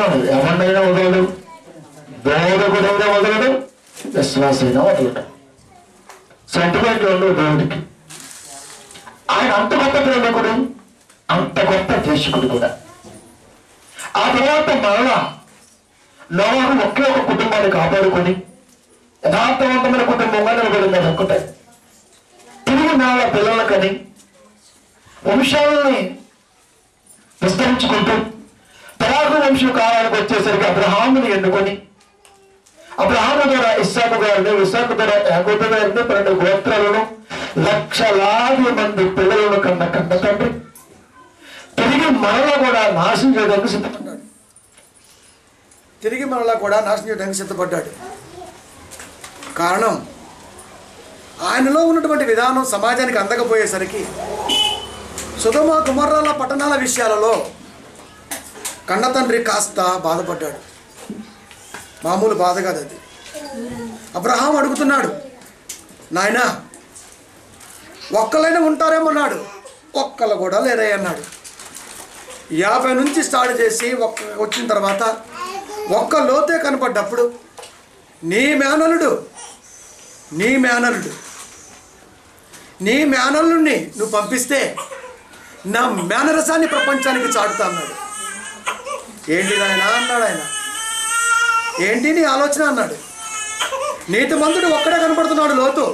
అన్నాడు ఎవరినైనా వదలడు బోధకుడైనా వదలడు విశ్వాసైనా వదలడు సెంటిమెంట్ ఉండవు దేవుడికి ఆయన అంత గొప్ప ప్రేమకుడు అంత గొప్ప దేశకుడు కూడా ఆ తర్వాత మరలా నోవాహు ఒకే ఒక కుటుంబాన్ని కాపాడుకొని యథార్థవంతమైన కుటుంబంగా నిలబడింది అది ఒక్కటే తిరిగి నాళ్ళ పిల్లలకని వంశాలని విస్తరించుకుంటూ తరాకు వంశం కాలానికి వచ్చేసరికి అబ్రహాముని ఎన్నుకొని అబ్రహాము ద్వారా ఇస్సాకు గారిని ఇస్సాకు ద్వారా యాకోబు గారిని పన్నెండు గోత్రాలను లక్షలాది మంది పిల్లలను కన్న కన్న తండ్రి తిరిగి మరలా కూడా నాశనం చేయడానికి సిద్ధపడ్డాడు తిరిగి మరలా కూడా నాశనం చేయడానికి సిద్ధపడ్డాడు కారణం ఆయనలో ఉన్నటువంటి విధానం సమాజానికి అందకపోయేసరికి సుధమ కుమర్రాల పట్టణాల విషయాలలో కన్న తండ్రి కాస్త బాధపడ్డాడు మామూలు బాధ కాదు అది అబ్రహాం అడుగుతున్నాడు నాయనా ఒక్కలైనా ఉంటారేమన్నాడు ఒక్కలు కూడా లేరే అన్నాడు యాభై నుంచి స్టార్ట్ చేసి ఒక్క వచ్చిన తర్వాత ఒక్క లోతే కనపడ్డప్పుడు నీ మేనలుడు నీ మేనలుడు నీ మేనల్లుడిని నువ్వు పంపిస్తే నా మేనరసాన్ని ప్రపంచానికి చాటుతా అన్నాడు ఏంటి ఆయన అన్నాడు ఆయన ఏంటి నీ ఆలోచన అన్నాడు నీతి మంతుడు ఒక్కడే కనపడుతున్నాడు లోతు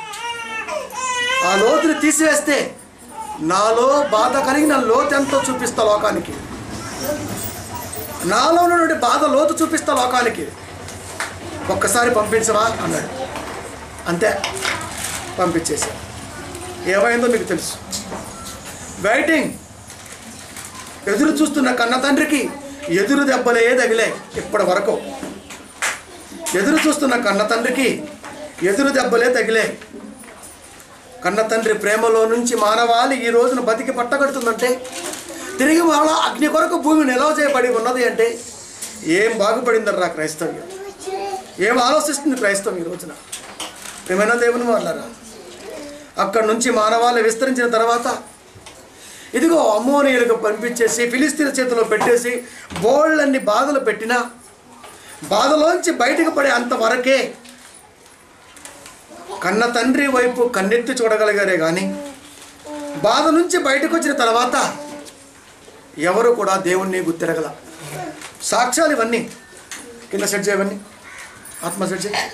ఆ లోతుని తీసివేస్తే నాలో బాధ కలిగిన లోతు ఎంతో చూపిస్తా లోకానికి నాలో ఉన్నటువంటి బాధ లోతు చూపిస్తా లోకానికి ఒక్కసారి పంపించవా అన్నాడు అంతే పంపించేసా ఏమైందో మీకు తెలుసు వెయిటింగ్ ఎదురు చూస్తున్న కన్న తండ్రికి ఎదురు దెబ్బలే తగిలే ఇప్పటి వరకు ఎదురు చూస్తున్న కన్న తండ్రికి ఎదురు దెబ్బలే తగిలే కన్న తండ్రి ప్రేమలో నుంచి మానవాళి ఈ రోజున బతికి పట్టగడుతుందంటే తిరిగి వాళ్ళ అగ్ని కొరకు భూమి నిలవ చేయబడి ఉన్నది అంటే ఏం బాగుపడిందర్రా క్రైస్తవ్యం ఏం ఆలోచిస్తుంది క్రైస్తవం ఈ రోజున ప్రేమైన దేవుని వాళ్ళరా అక్కడి నుంచి మానవాళి విస్తరించిన తర్వాత ఇదిగో అమ్మోనీయులకు పంపించేసి ఫిలిస్తీన్ చేతిలో పెట్టేసి బోళ్ళన్ని బాధలు పెట్టినా బాధలోంచి బయటకు పడే అంతవరకే కన్న తండ్రి వైపు కన్నెత్తి చూడగలిగారే కానీ బాధ నుంచి బయటకు వచ్చిన తర్వాత ఎవరు కూడా దేవుణ్ణి గుర్తిరగల సాక్ష్యాలు ఇవన్నీ కింద సెట్ చేయవన్నీ ఆత్మ సెట్ చేయి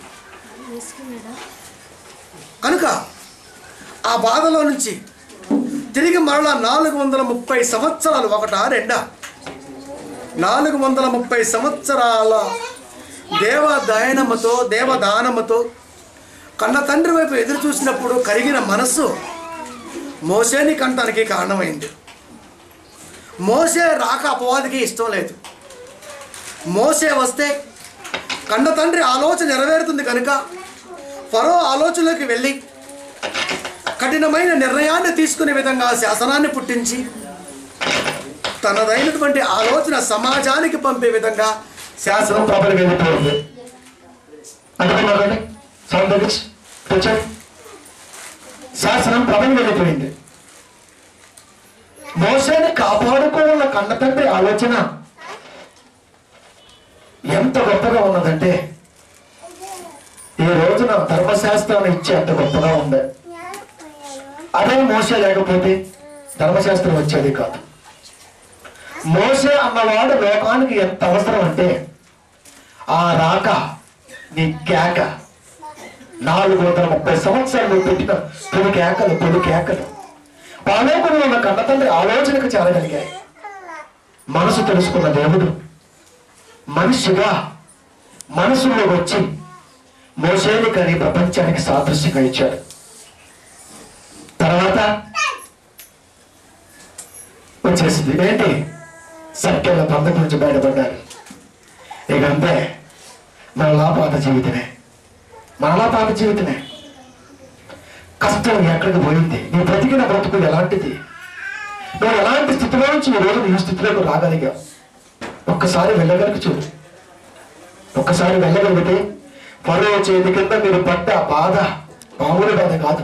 కనుక ఆ బాధలో నుంచి తిరిగి మరలా నాలుగు వందల ముప్పై సంవత్సరాలు ఒకటా రెండా నాలుగు వందల ముప్పై సంవత్సరాల దేవదయనముతో దేవదానముతో కన్న తండ్రి వైపు ఎదురు చూసినప్పుడు కరిగిన మనస్సు మోసేని కంటానికి కారణమైంది మోసే రాక అపవాదికి ఇష్టం లేదు మోసే వస్తే కన్న తండ్రి ఆలోచన నెరవేరుతుంది కనుక ఫరో ఆలోచనలోకి వెళ్ళి కఠినమైన నిర్ణయాన్ని తీసుకునే విధంగా శాసనాన్ని పుట్టించి తనదైనటువంటి ఆలోచన సమాజానికి పంపే విధంగా శాసనం శాసనం ప్రాపర్ వెళ్ళిపోయింది అనుకున్నారు కానీ సౌండ్ తగ్గించి కూర్చోండి శాసనం ప్రభం వెళ్ళిపోయింది మోసాన్ని కాపాడుకోవాల కన్న తండ్రి ఆలోచన ఎంత గొప్పగా ఉన్నదంటే ఈ రోజున ధర్మశాస్త్రాన్ని ఇచ్చే అంత గొప్పగా ఉంది అదే మోస లేకపోతే ధర్మశాస్త్రం వచ్చేది కాదు మోసే అన్నవాడు లోకానికి ఎంత అవసరం అంటే ఆ రాక నీ కేక నాలుగు వందల ముప్పై సంవత్సరాలు నువ్వు పెట్టిన తొలి కేకలు తొలి కేకలు పాలోకులు ఉన్న కన్నతండ్రి ఆలోచనకు చేరగలిగాయి మనసు తెలుసుకున్న దేవుడు మనిషిగా మనసులో వచ్చి మోసేని కానీ ప్రపంచానికి సాదృశ్యంగా ఇచ్చాడు తర్వాత వచ్చేసింది ఏంటి సత్యంలో బంధం గురించి బయటపడ్డారు ఇక అంతే మనలా పాత జీవితమే మనలా పాత జీవితమే కష్టం ఎక్కడికి పోయింది నీ బ్రతికిన బ్రతుకు ఎలాంటిది నువ్వు ఎలాంటి స్థితిలో నుంచి ఈ రోజు ఈ స్థితిలోకి రాగలిగావు ఒక్కసారి వెళ్ళగలిగి చూడు ఒక్కసారి వెళ్ళగలిగితే మరో చేతి కింద మీరు పడ్డ బాధ మామూలు బాధ కాదు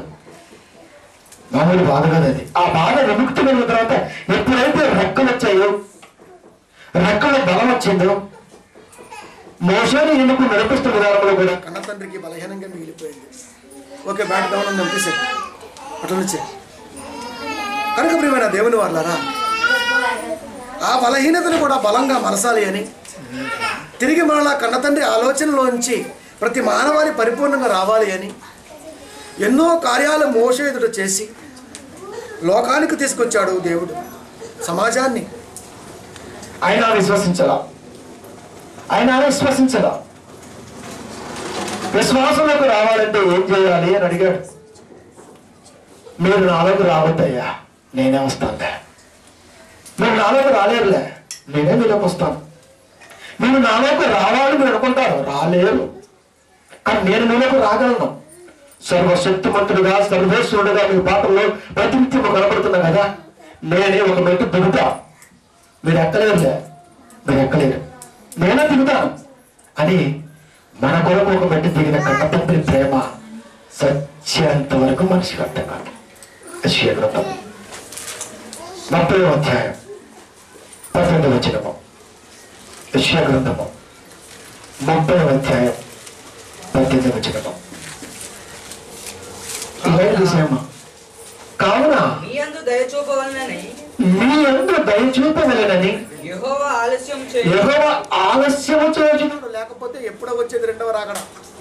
మామూలు బాధ కాదు అది ఆ బాధ విముక్తి కలిగిన తర్వాత ఎప్పుడైతే రెక్కలు వచ్చాయో రెక్కల బలం వచ్చిందో మోసాన్ని ఎందుకు నడిపిస్తున్న విధానంలో కూడా కన్న తండ్రికి బలహీనంగా మిగిలిపోయింది ఓకే బ్యాట్ డౌన్ పంపిసే అట్లా నుంచి కనుక ప్రియమైన దేవుని వాళ్ళారా ఆ బలహీనతను కూడా బలంగా మనసాలి అని తిరిగి మరలా కన్న తండ్రి ఆలోచనలోంచి ప్రతి మానవాళి పరిపూర్ణంగా రావాలి అని ఎన్నో కార్యాలు మోసే ఎదుట చేసి లోకానికి తీసుకొచ్చాడు దేవుడు సమాజాన్ని ఆయన విశ్వసించరా ఆయన విశ్వసించరా విశ్వాసంలోకి రావాలంటే ఏం చేయాలి అని అడిగాడు మీరు నాలోకి రావద్దయ్యా నేనే వస్తానులే మీరు నాలోకి రాలేరులే నేనే మీలోకి వస్తాను మీరు నాలోకి రావాలని మీరు అనుకుంటారు రాలేరు కానీ నేను మీలోకి రాగలను సర్వశక్తిమంతుడుగా సర్వేశ్వరుడుగా మీ పాటల్లో ప్రతినిత్యం కనపడుతున్నా కదా నేనే ఒక మెట్టు దిగుతా మీరు ఎక్కలేరులే మీరు ఎక్కలేరు నేనే దిగుతాను అని మన కొరకు ఒక మెట్టు దిగిన కన్న తండ్రి ప్రేమ సత్యంత వరకు మనిషికి అర్థం కాదు యెషయా గ్రంథం ముప్పై అధ్యాయం పద్దెనిమిది వచ్చినము యెషయా గ్రంథము ముప్పై అధ్యాయం పద్దెనిమిది వచ్చినము ఇలాంటి విషయమా కావున మీ అందు దయ చూపవలనని మీ అందరూ దయచూపగలనని యెహోవా ఆలస్యం చేయ యెహోవా ఆలస్యము చేయుచు లేకపోతే ఎప్పుడో వచ్చేది రెండవ రాకడ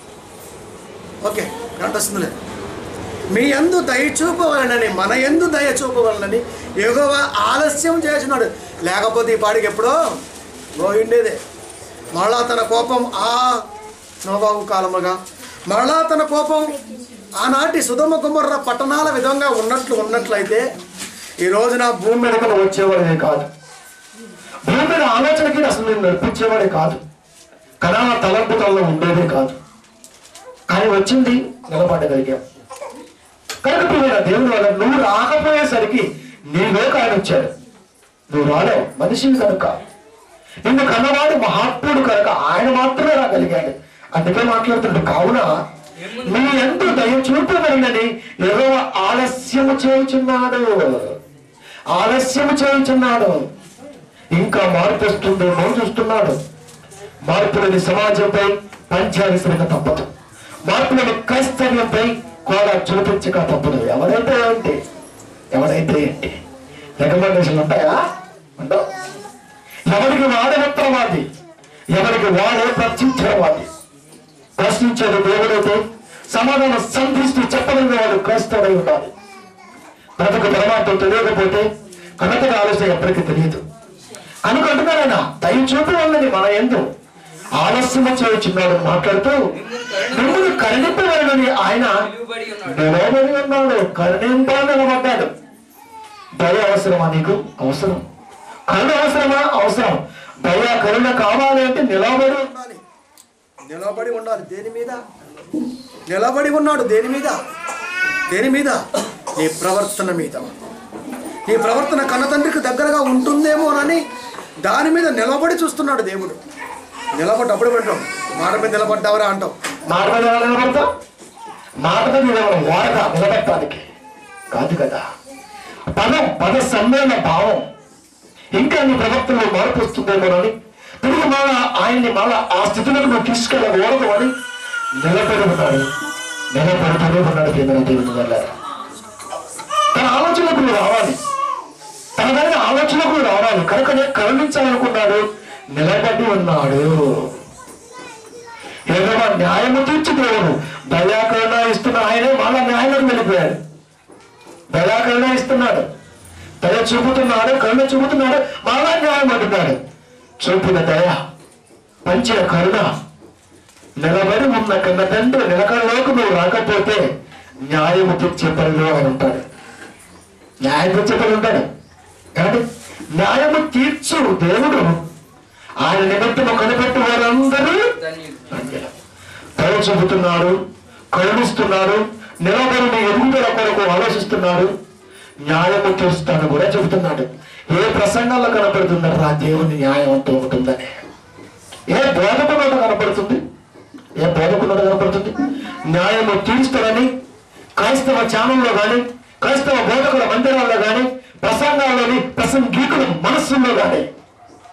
ఓకే కరెంట్ వస్తుందిలే మీ ఎందు దయ చూపవలనని మన ఎందు దయ చూపవలనని ఎగువ ఆలస్యం చేసినాడు లేకపోతే ఈ పాడికి ఎప్పుడో పోయిండేదే మరలా తన కోపం ఆ నోబాబు కాలముగా మరలా తన కోపం ఆనాటి సుధమ కుమర్ర పట్టణాల విధంగా ఉన్నట్లు ఉన్నట్లయితే ఈ రోజున భూమి మీదకి నువ్వు వచ్చేవాడే కాదు భూమి మీద ఆలోచనకి అసలు నేను నడిపించేవాడే కాదు కళా తలంపుతల్లో ఉండేదే కాదు కానీ వచ్చింది నిలబడగలిగాం కనుక ప్రియమైన దేవుని వల్ల నువ్వు రాకపోయేసరికి నీలోకి ఆయన వచ్చాడు నువ్వు రాలేవు మనిషివి కనుక నిన్ను కన్నవాడు మహాత్ముడు కనుక ఆయన మాత్రమే రాగలిగాడు అందుకే మాట్లాడుతుంటే కావున మీ ఎందు దయ చూపబడినని ఎవరో ఆలస్యము చేయుచున్నాడు ఆలస్యము చేయుచున్నాడు ఇంకా మార్పు వస్తుందేమో చూస్తున్నాడు మార్పులని సమాజంపై పంచాలిసిన తప్పదు మార్పులని క్రైస్తవ్యంపై కూడా చూపించక తప్పదు ఎవరైతే ఏంటి ఎవరైతే ఏంటి రికమెండేషన్లు ఉంటాయా ఉండవు ఎవరికి వాడే ఉత్తరవాది ఎవరికి వాడే ప్రత్యుత్తరవాది ప్రశ్నించేది దేవుడైతే సమాధానం సంధిస్తూ చెప్పలేని వాడు క్రైస్తవుడై ఉండాలి బ్రతుకు పరమాత్మ తెలియకపోతే కనకటి ఆలోచన ఎప్పటికీ తెలియదు అనుకుంటున్నారైనా దయ చూపి వాళ్ళని మన ఎందు ఆలస్యము చేయుచున్నాడు అని మాట్లాడుతూ మిమ్మల్ని కరుణింపగలనని ఆయన నిలువబడి ఉన్నాడు నిలబడి ఉన్నాడు కరుణింప నిలబడ్డాడు దయ అవసరమా నీకు అవసరం కరుణ అవసరమా అవసరం దయ కరుణ కావాలి అంటే నిలబడి ఉండాలి నిలబడి ఉండాలి దేని మీద నిలబడి ఉన్నాడు దేని మీద దేని మీద నీ ప్రవర్తన మీద నీ ప్రవర్తన కన్నతండ్రికి దగ్గరగా ఉంటుందేమోనని దాని మీద నిలబడి చూస్తున్నాడు దేవుడు నిలబడి అప్పుడు పెట్టాం మాట మీద నిలబడ్డావరా అంటాం మాట మీద ఎలా నిలబడతాం మాట మీద నిలబడం వాడక నిలబెట్టడానికి కాదు కదా పదం పద సమ్మేళన భావం ఇంకా నీ ప్రవర్తనలో మార్పు వస్తుందేమోనని తిరిగి మళ్ళా ఆయన్ని మళ్ళా ఆ స్థితిలోకి నువ్వు తీసుకెళ్ళకూడదు అని నిలబడి ఉన్నాడు నిలబడుతూనే ఉన్నాడు ప్రేమ దేవుని వల్ల తన ఆలోచనలకు నువ్వు రావాలి తన దగ్గర ఆలోచనకు నువ్వు రావాలి కనుకనే కరుణించాలనుకున్నాడు నిలబడి ఉన్నాడు ఏదో న్యాయము తీర్చి దేవుడు దయాకరణ ఇస్తున్న ఆయనే మళ్ళా న్యాయంలోకి వెళ్ళిపోయాడు దయాకరణ ఇస్తున్నాడు దయ చూపుతున్నాడు కరుణ చూపుతున్నాడు మళ్ళా న్యాయం అంటున్నాడు చూపిన దయ పంచిన కరుణ నిలబడి ఉన్న కన్న తండ్రి నిలకడలోకి నువ్వు రాకపోతే న్యాయము తీర్చే పనిలో ఆయన ఉంటాడు న్యాయం తీర్చే పని ఉంటాడు కాబట్టి న్యాయము తీర్చు దేవుడు ఆయన నిమిత్తము కనిపెట్టు వారందరూ ధన్యుడు ధన్యులు. దయ చూపుతున్నాడు కరుణిస్తున్నాడు నిలబడి నీ ఎదుగుదల కొరకు ఆలోచిస్తున్నాడు న్యాయము తీరుస్తాను కూడా చెబుతున్నాడు ఏ ప్రసంగాల్లో కనపడుతుందో రా దేవుని న్యాయం అంటూ ఉంటుందని ఏ బోధకున్నట్టు కనపడుతుంది ఏ బోధకున్నట్టు కనపడుతుంది న్యాయము తీరుస్తాడని క్రైస్తవ ఛానల్లో కానీ క్రైస్తవ బోధకుల మందిరాల్లో కానీ ప్రసంగాల్లోని ప్రసంగీకుల మనస్సుల్లో కానీ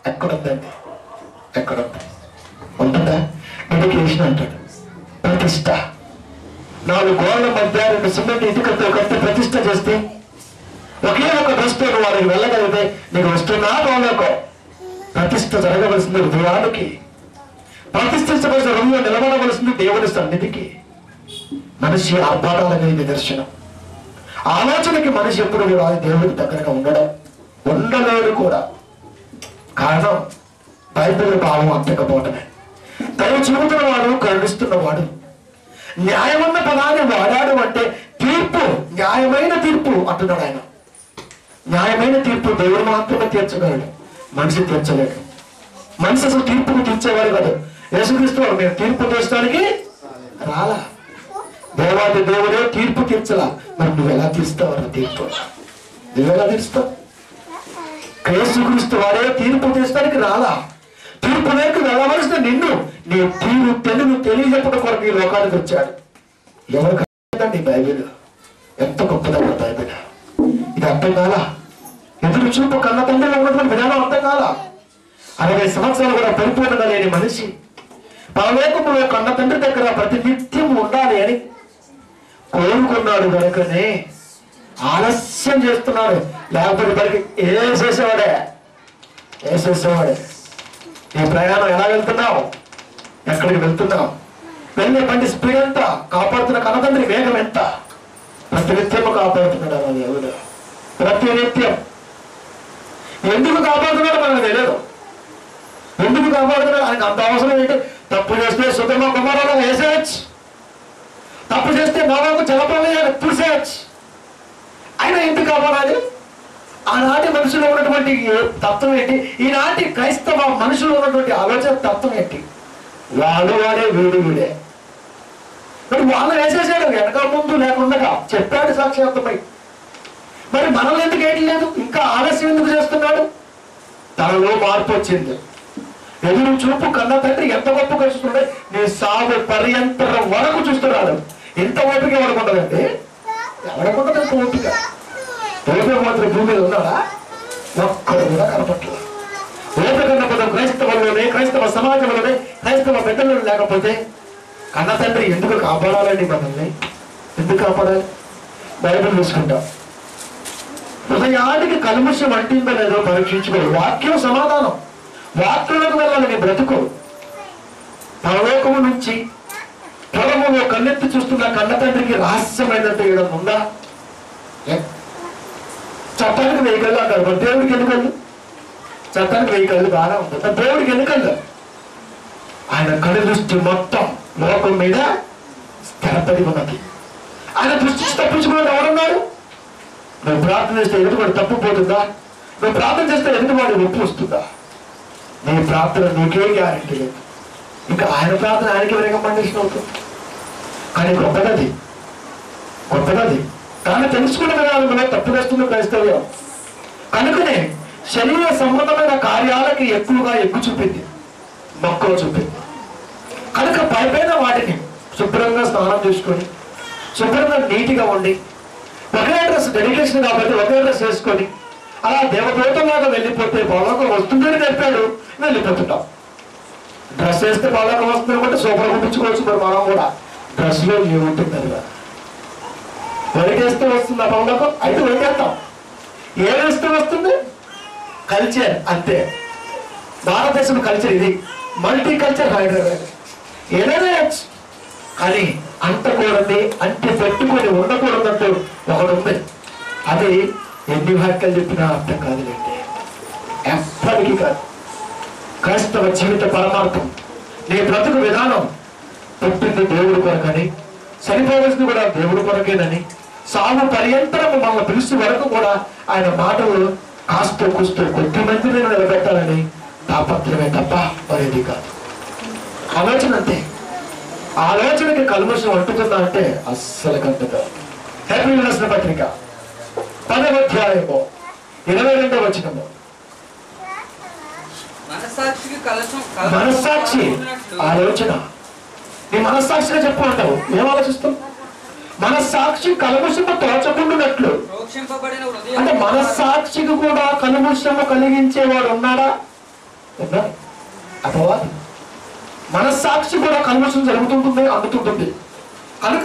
ఎక్కడుందండి ఎక్కడుంది ఉంటుందా డెడికేషన్ అంటాడు ప్రతిష్ట నాలుగు గోళ్ల మధ్య రెండు సిమెంట్ ఇటుకతో కట్టి ప్రతిష్ట చేస్తే ఒకే ఒక దృష్టి వారికి వెళ్ళగలిగితే నీకు వస్తున్నా పోలేకో ప్రతిష్ట జరగవలసింది హృదయానికి ప్రతిష్ఠించవలసిన హృదయం నిలబడవలసింది దేవుని సన్నిధికి మనిషి ఆర్భాటాలనే నిదర్శనం ఆలోచనకి మనిషి ఎప్పుడు కూడా దేవుడికి దగ్గరగా ఉండడం ఉండలేడు కూడా కారణం బైబిల్ భావం అంతకపోవటమే దయ చూపుతున్నవాడు కరుణిస్తున్నవాడు న్యాయమన్న పదాన్ని వాడాడు అంటే తీర్పు న్యాయమైన తీర్పు అంటున్నాడు ఆయన న్యాయమైన తీర్పు దేవుడు మాత్రమే తీర్చగలడు మనిషి తీర్చలేడు మనిషి అసలు తీర్పుకు తీర్చేవాడు కాదు యేసుక్రీస్తు వారు నేను తీర్పు తీర్చడానికి రాలా దేవాది దేవుడే తీర్పు తీర్చలా మరి నువ్వు ఎలా తీర్స్తావు తీర్పు నువ్వు ఎలా తీర్స్తావు యేసుక్రీస్తు వారే తీర్పు తీర్చడానికి రాలా తీర్పు లేక వెళ్ళవలసిన నిన్ను నీ తీరు తెలుగు తెలియజెప్పడం కొరకు ఈ లోకానికి వచ్చాడు ఎవరికి అర్థమైందండి ఈ బైబిల్ ఎంత గొప్పదన్న బైబిల్ ఇది అర్థం కాలా ఎదురు చూపు కన్న తండ్రిలో ఉన్నటువంటి విధానం అర్థం కాలా అరవై సంవత్సరాలు కూడా పరిపూర్ణంగా లేని మనిషి పరలోకములో కన్న తండ్రి దగ్గర ప్రతి నిత్యం ఉండాలి అని కోరుకున్నాడు కనుకనే ఆలస్యం చేస్తున్నాడు లేకపోతే పరికి ఏ చేసేవాడే ఏ చేసేవాడే నీ ప్రయాణం ఎలా వెళ్తున్నావు ఎక్కడికి వెళ్తున్నావు వెళ్ళే బండి స్పీడ్ ఎంత కాపాడుతున్న కన్నతండ్రి వేగం ఎంత ప్రతి నిత్యము కాపాడుతున్నాడు అన్న దేవుడు ప్రతి నిత్యం ఎందుకు కాపాడుతున్నాడు మనకు తెలియదు ఎందుకు కాపాడుతున్నాడు ఆయనకు అంత అవసరం ఏంటి తప్పు చేస్తే సుధమ కుమారాలు వేసేయచ్చు తప్పు చేస్తే నోవాకు జలప్రలయాన్ని పూసేయచ్చు ఆయన ఎందుకు కాపాడాలి ఆనాటి మనుషులు ఉన్నటువంటి తత్వం ఏంటి ఈనాటి క్రైస్తవ మనుషులు ఉన్నటువంటి ఆలోచన తత్వం ఏంటి వాళ్ళు వాడే వీడు వీడే మరి వాళ్ళు వేసేసాడు వెనక ముందు లేకుండా చెప్పాడు సాక్షాత్మై మరి మనల్ని ఎందుకు ఏంటి లేదు ఇంకా ఆలస్యం ఎందుకు చేస్తున్నాడు తనలో మార్పు వచ్చింది ఎదురు చూపు కన్న తండ్రి ఎంత గొప్ప చూస్తున్నాడు నీ సాగు పర్యంతరం వరకు చూస్తున్నాడు ఎంత ఓపిక ఎవరికి ఉండదండి ఎవరికి ఉండదు ఎంత ఓపిక ఓపిక మాత్రం భూమి మీద ఉన్నాడా ఒక్కడు కూడా కనపట్లేదు ఓపిక ఉన్న పదం క్రైస్తవంలోనే క్రైస్తవ సమాజంలోనే క్రైస్తవ బిడ్డలు లేకపోతే కన్న తండ్రి ఎందుకు కాపాడాలండి మనల్ని ఎందుకు కాపాడాలి బైబిల్ చూసుకుంటాం హృదయానికి కల్ముషం అంటిందో లేదో పరీక్షించుకోడు వాక్యం సమాధానం వాక్యులకు వెళ్ళాలి నీ బ్రతుకు పరలోకము నుంచి పొలములో కన్నెత్తి చూస్తున్న కన్న తండ్రికి రహస్యమైనట్టు ఏదైనా ఉందా ఏ? చట్టానికి వెయ్యి కళ్ళు అంటారు మరి దేవుడికి ఎన్ని కళ్ళు చట్టానికి వెయ్యి కళ్ళు బాగా ఉంటుంది మరి దేవుడికి ఎన్ని కళ్ళు ఆయన కళ్ళు దృష్టి మొత్తం లోకం మీద స్థిరపడి ఉన్నది ఆయన దృష్టి నుంచి తప్పించుకున్నది ఎవరున్నారు నువ్వు ప్రార్థన చేస్తే ఎదుటివాడు తప్పు పోతుందా నువ్వు ప్రార్థన చేస్తే ఎదుటివాడు ఒప్పు వస్తుందా నీ ప్రార్థన నీకే గ్యారెంటీ లేదు ఇంకా ఆయన ప్రార్థన ఆయనకి రికమెండేషన్ అవుతుంది కానీ గొప్పదది గొప్పదది కానీ తెలుసుకున్న విధానంలో తప్పు చేస్తుంది క్రైస్తవ్యం కనుకనే శరీర సంబంధమైన కార్యాలకి ఎక్కువగా ఎక్కువ చూపింది మక్కువ చూపింది కనుక పైపైన వాటిని శుభ్రంగా స్నానం చేసుకొని శుభ్రంగా నీట్గా ఉండి ఒకే డ్రెస్ డెడికేషన్ కాబట్టి ఒకే డ్రెస్ వేసుకొని అలా దేవదూతంలాగా వెళ్ళిపోతే బాలోకం వస్తుందని చెప్పాడు వెళ్ళిపోతుంటాం డ్రెస్ వేస్తే బాలోకం వస్తుంది అంటే సూపర్ పంపించుకోవచ్చు మరి మనం కూడా డ్రెస్ లో ఏముంటుంది అది వరికేస్తే వస్తుంది ఆ బాలోకం అయితే వరికేస్తాం ఏ వేస్తే వస్తుంది కల్చర్ అంతే భారతదేశం కల్చర్ ఇది మల్టీ కల్చర్ హైదరాబాద్ ఏదైనా వేయచ్చు. కానీ అంటకూడదు అంటే పెట్టుకొని ఉండకూడదంటూ ఒకటి ఉంది అది ఎన్ని వాక్యాలు చెప్పినా అర్థం కాదులేండి ఎప్పటికీ కాదు క్రైస్తవ జీవిత పరమార్థం నీ బ్రతుకు విధానం పుట్టింది దేవుడి కొరకని చనిపోవలసింది కూడా దేవుడి కొరకేనని సాగు పర్యంతరం మమ్మల్ని పిలిచి వరకు కూడా ఆయన మాటలు కాస్త కూస్తూ కొద్ది మందిని నిలబెట్టాలని తాపత్రమే తప్ప మరేది కాదు ఆలోచన అంతే ఆలోచనకి కల్మషం అంటుతుందా అంటే అస్సలు కంటుగా హ్యాపీ రాసిన పత్రిక పదవ అధ్యాయము ఇరవై రెండవ వచనము మనస్సాక్షికి కలశం మనస్సాక్షి ఆలోచన నీ మనస్సాక్షిగా చెప్పు అంటావు ఏం ఆలోచిస్తావు మనస్సాక్షి కలముషము తోచకుండునట్లు ప్రోక్షింపబడిన హృదయం అంటే మనస్సాక్షికి కూడా కలుముషము కలిగించేవాడు ఉన్నాడా ఉన్నారు అపవాది మనస్సాక్షి కూడా కల్మషం జరుగుతుంటుంది అందుతుంటుంది కనుక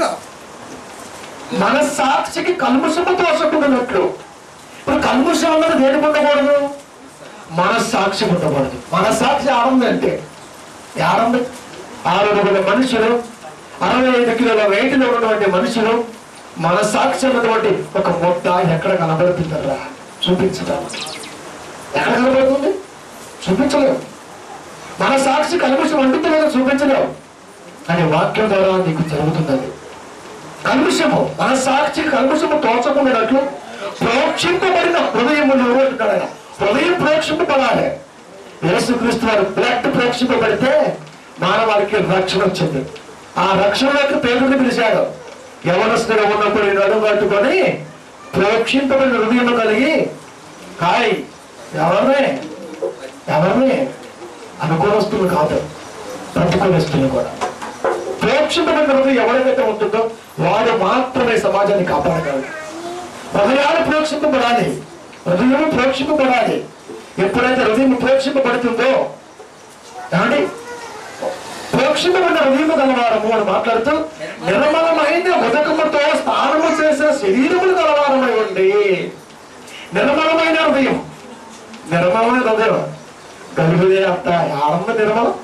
మనస్సాక్షికి కల్మషము దోషకుండినట్లు ఇప్పుడు కల్మషం అన్నది దేనికి ఉండకూడదు మనస్సాక్షి ఉండకూడదు మనస్సాక్షి ఆడంది అంటే ఆడంది ఆరుగురు మనుషులు అరవై ఐదు కిలోల వెయిట్లో ఉన్నటువంటి మనుషులు మనస్సాక్షి ఉన్నటువంటి ఒక ముద్ద ఎక్కడ కనబడుతుందరా చూపించడం ఎక్కడ కనబడుతుంది చూపించలేవు మన సాక్షి కల్మషం అంటుతుందో చూపించలేవు అని వాక్యం ద్వారా నీకు జరుగుతున్నది కల్మషము మన సాక్షి కల్మషము తోచకుండాట్లు ప్రోక్షింపబడిన హృదయములు అంటున్నాడు ఆయన. హృదయం ప్రోక్షింపబడాలి యేసుక్రీస్తు వారు బ్లడ్ ప్రోక్షింపబడితే మానవాళికి రక్షణ వచ్చింది ఆ రక్షణలోకి పేరుని పిలిచాడు యవనస్తుగా ఉన్నప్పుడు ఈ నడుము కట్టుకొని ప్రోక్షింపబడిన హృదయం కలిగి హాయ్ ఎవరిని ఎవరిని అనుకూలస్తులు కాదు ప్రతికూలస్తులు కూడా ప్రేక్షకుల హృదయం ఎవరికైతే ఉంటుందో వాడు మాత్రమే సమాజాన్ని కాపాడగలడు హృదయాలు ప్రేక్షింపబడాలి హృదయం ప్రేక్షింపబడాలి ఎప్పుడైతే హృదయం ప్రేక్షింపబడుతుందో ఏమండి ప్రేక్షింపబడిన హృదయం గలవారము అని మాట్లాడుతూ నిర్మలమైన ఉదకముతో స్నానము చేసిన శరీరములు గలవారమై ఉండి నిర్మలమైన హృదయం నిర్మలమైన హృదయం గలుగుదే అంత ఆనంద నిర్మలం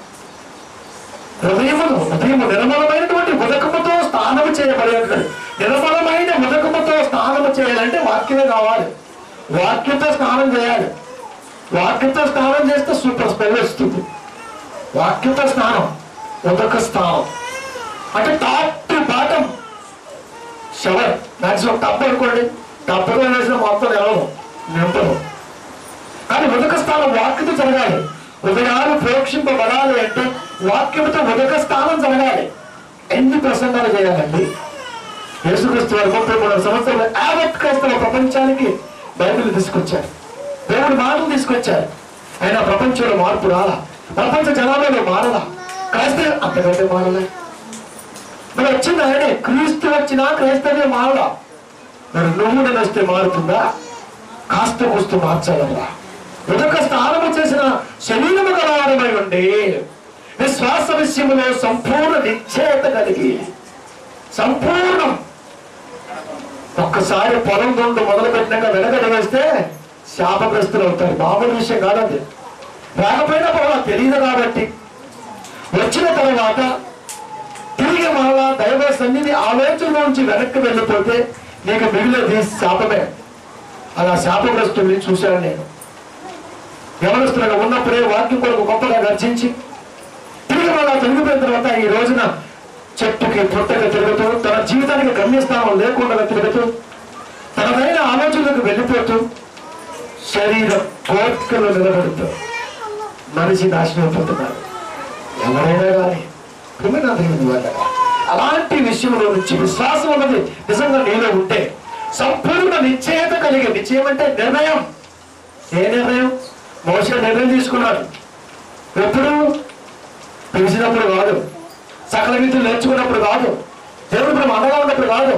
హృదయమును హృదయము నిర్మలమైనటువంటి ఉదకముతో స్నానము చేయబడి నిర్మలమైన ఉదకముతో స్నానము చేయాలంటే వాక్యమే కావాలి వాక్యంతో స్నానం చేయాలి వాక్యంతో స్నానం చేస్తే సూపర్ స్మెల్ వస్తుంది వాక్యంతో స్నానం ఉదక స్నానం అంటే top to bottom shower maximum tub అనుకోండి టప్లో వేసిన మొత్తం ఎవరు నింపరు కానీ ఉదక స్థానం వాక్యత జరగాలి ఉదయాలు ప్రోక్షింపబడాలి అంటే వాక్యంతో ఉదక స్థానం జరగాలి ఎన్ని ప్రసంగాలు చేయాలండి యేసుక్రీస్తు వారు ముప్పై మూడు సంవత్సరాలు యావత్ క్రైస్తవ ప్రపంచానికి బైబిల్ తీసుకొచ్చారు దేవుడు మాటలు తీసుకొచ్చారు అయినా ప్రపంచంలో మార్పు రాలా ప్రపంచ జనాభాలో మారలా క్రైస్తవ అంతకంటే మారలే మరి వచ్చింది ఆయనే క్రీస్తు వచ్చినా క్రైస్తవ్యం మారలా మరి నువ్వు నేను వస్తే మారుతుందా కాస్త కూస్తూ మార్చాలరా ఉదక స్నానము చేసిన శరీరము గలవారమై ఉండి విశ్వాస విషయములో సంపూర్ణ నిశ్చయత కలిగి సంపూర్ణం ఒక్కసారి పొలం రెండు మొదలు పెట్టినాక వెనకడ వేస్తే శాపగ్రస్తులు అవుతారు మామూలు విషయం కాదు అది రాకపోయినా పర్వాలేదు తెలియదు కాబట్టి వచ్చిన తర్వాత తిరిగి మరలా దైవ సన్నిధి ఆలోచన నుంచి వెనక్కి వెళ్ళిపోతే నీకు మిగిలినది శాపమే అలా శాపగ్రస్తుల్ని చూశాను నేను యవనస్తులుగా ఉన్నప్పుడే వాక్యం కొరకు గొప్పగా గర్జించి తిరిగి మళ్ళా తిరిగిపోయిన తర్వాత ఈ రోజున చెట్టుకి పుట్టగా తిరుగుతూ తన జీవితానికి గమ్యస్థానం లేకుండా తిరుగుతూ తనదైన ఆలోచనలకు వెళ్ళిపోతూ శరీరం కోర్కెలు నిలబడుతూ మనిషి నాశనం అయిపోతున్నారు ఎవరైనా కానీ క్రిమినల్ దేవుని వల్ల అలాంటి విషయంలో నుంచి విశ్వాసం అన్నది నిజంగా నీలో ఉంటే సంపూర్ణ నిశ్చయత కలిగే నిశ్చయం అంటే నిర్ణయం ఏ నిర్ణయం మోసే నిర్ణయం తీసుకున్నాడు ఎప్పుడు పిలిచినప్పుడు కాదు సకల విధులు నేర్చుకున్నప్పుడు కాదు దేవుడు మనం అండగా ఉన్నప్పుడు కాదు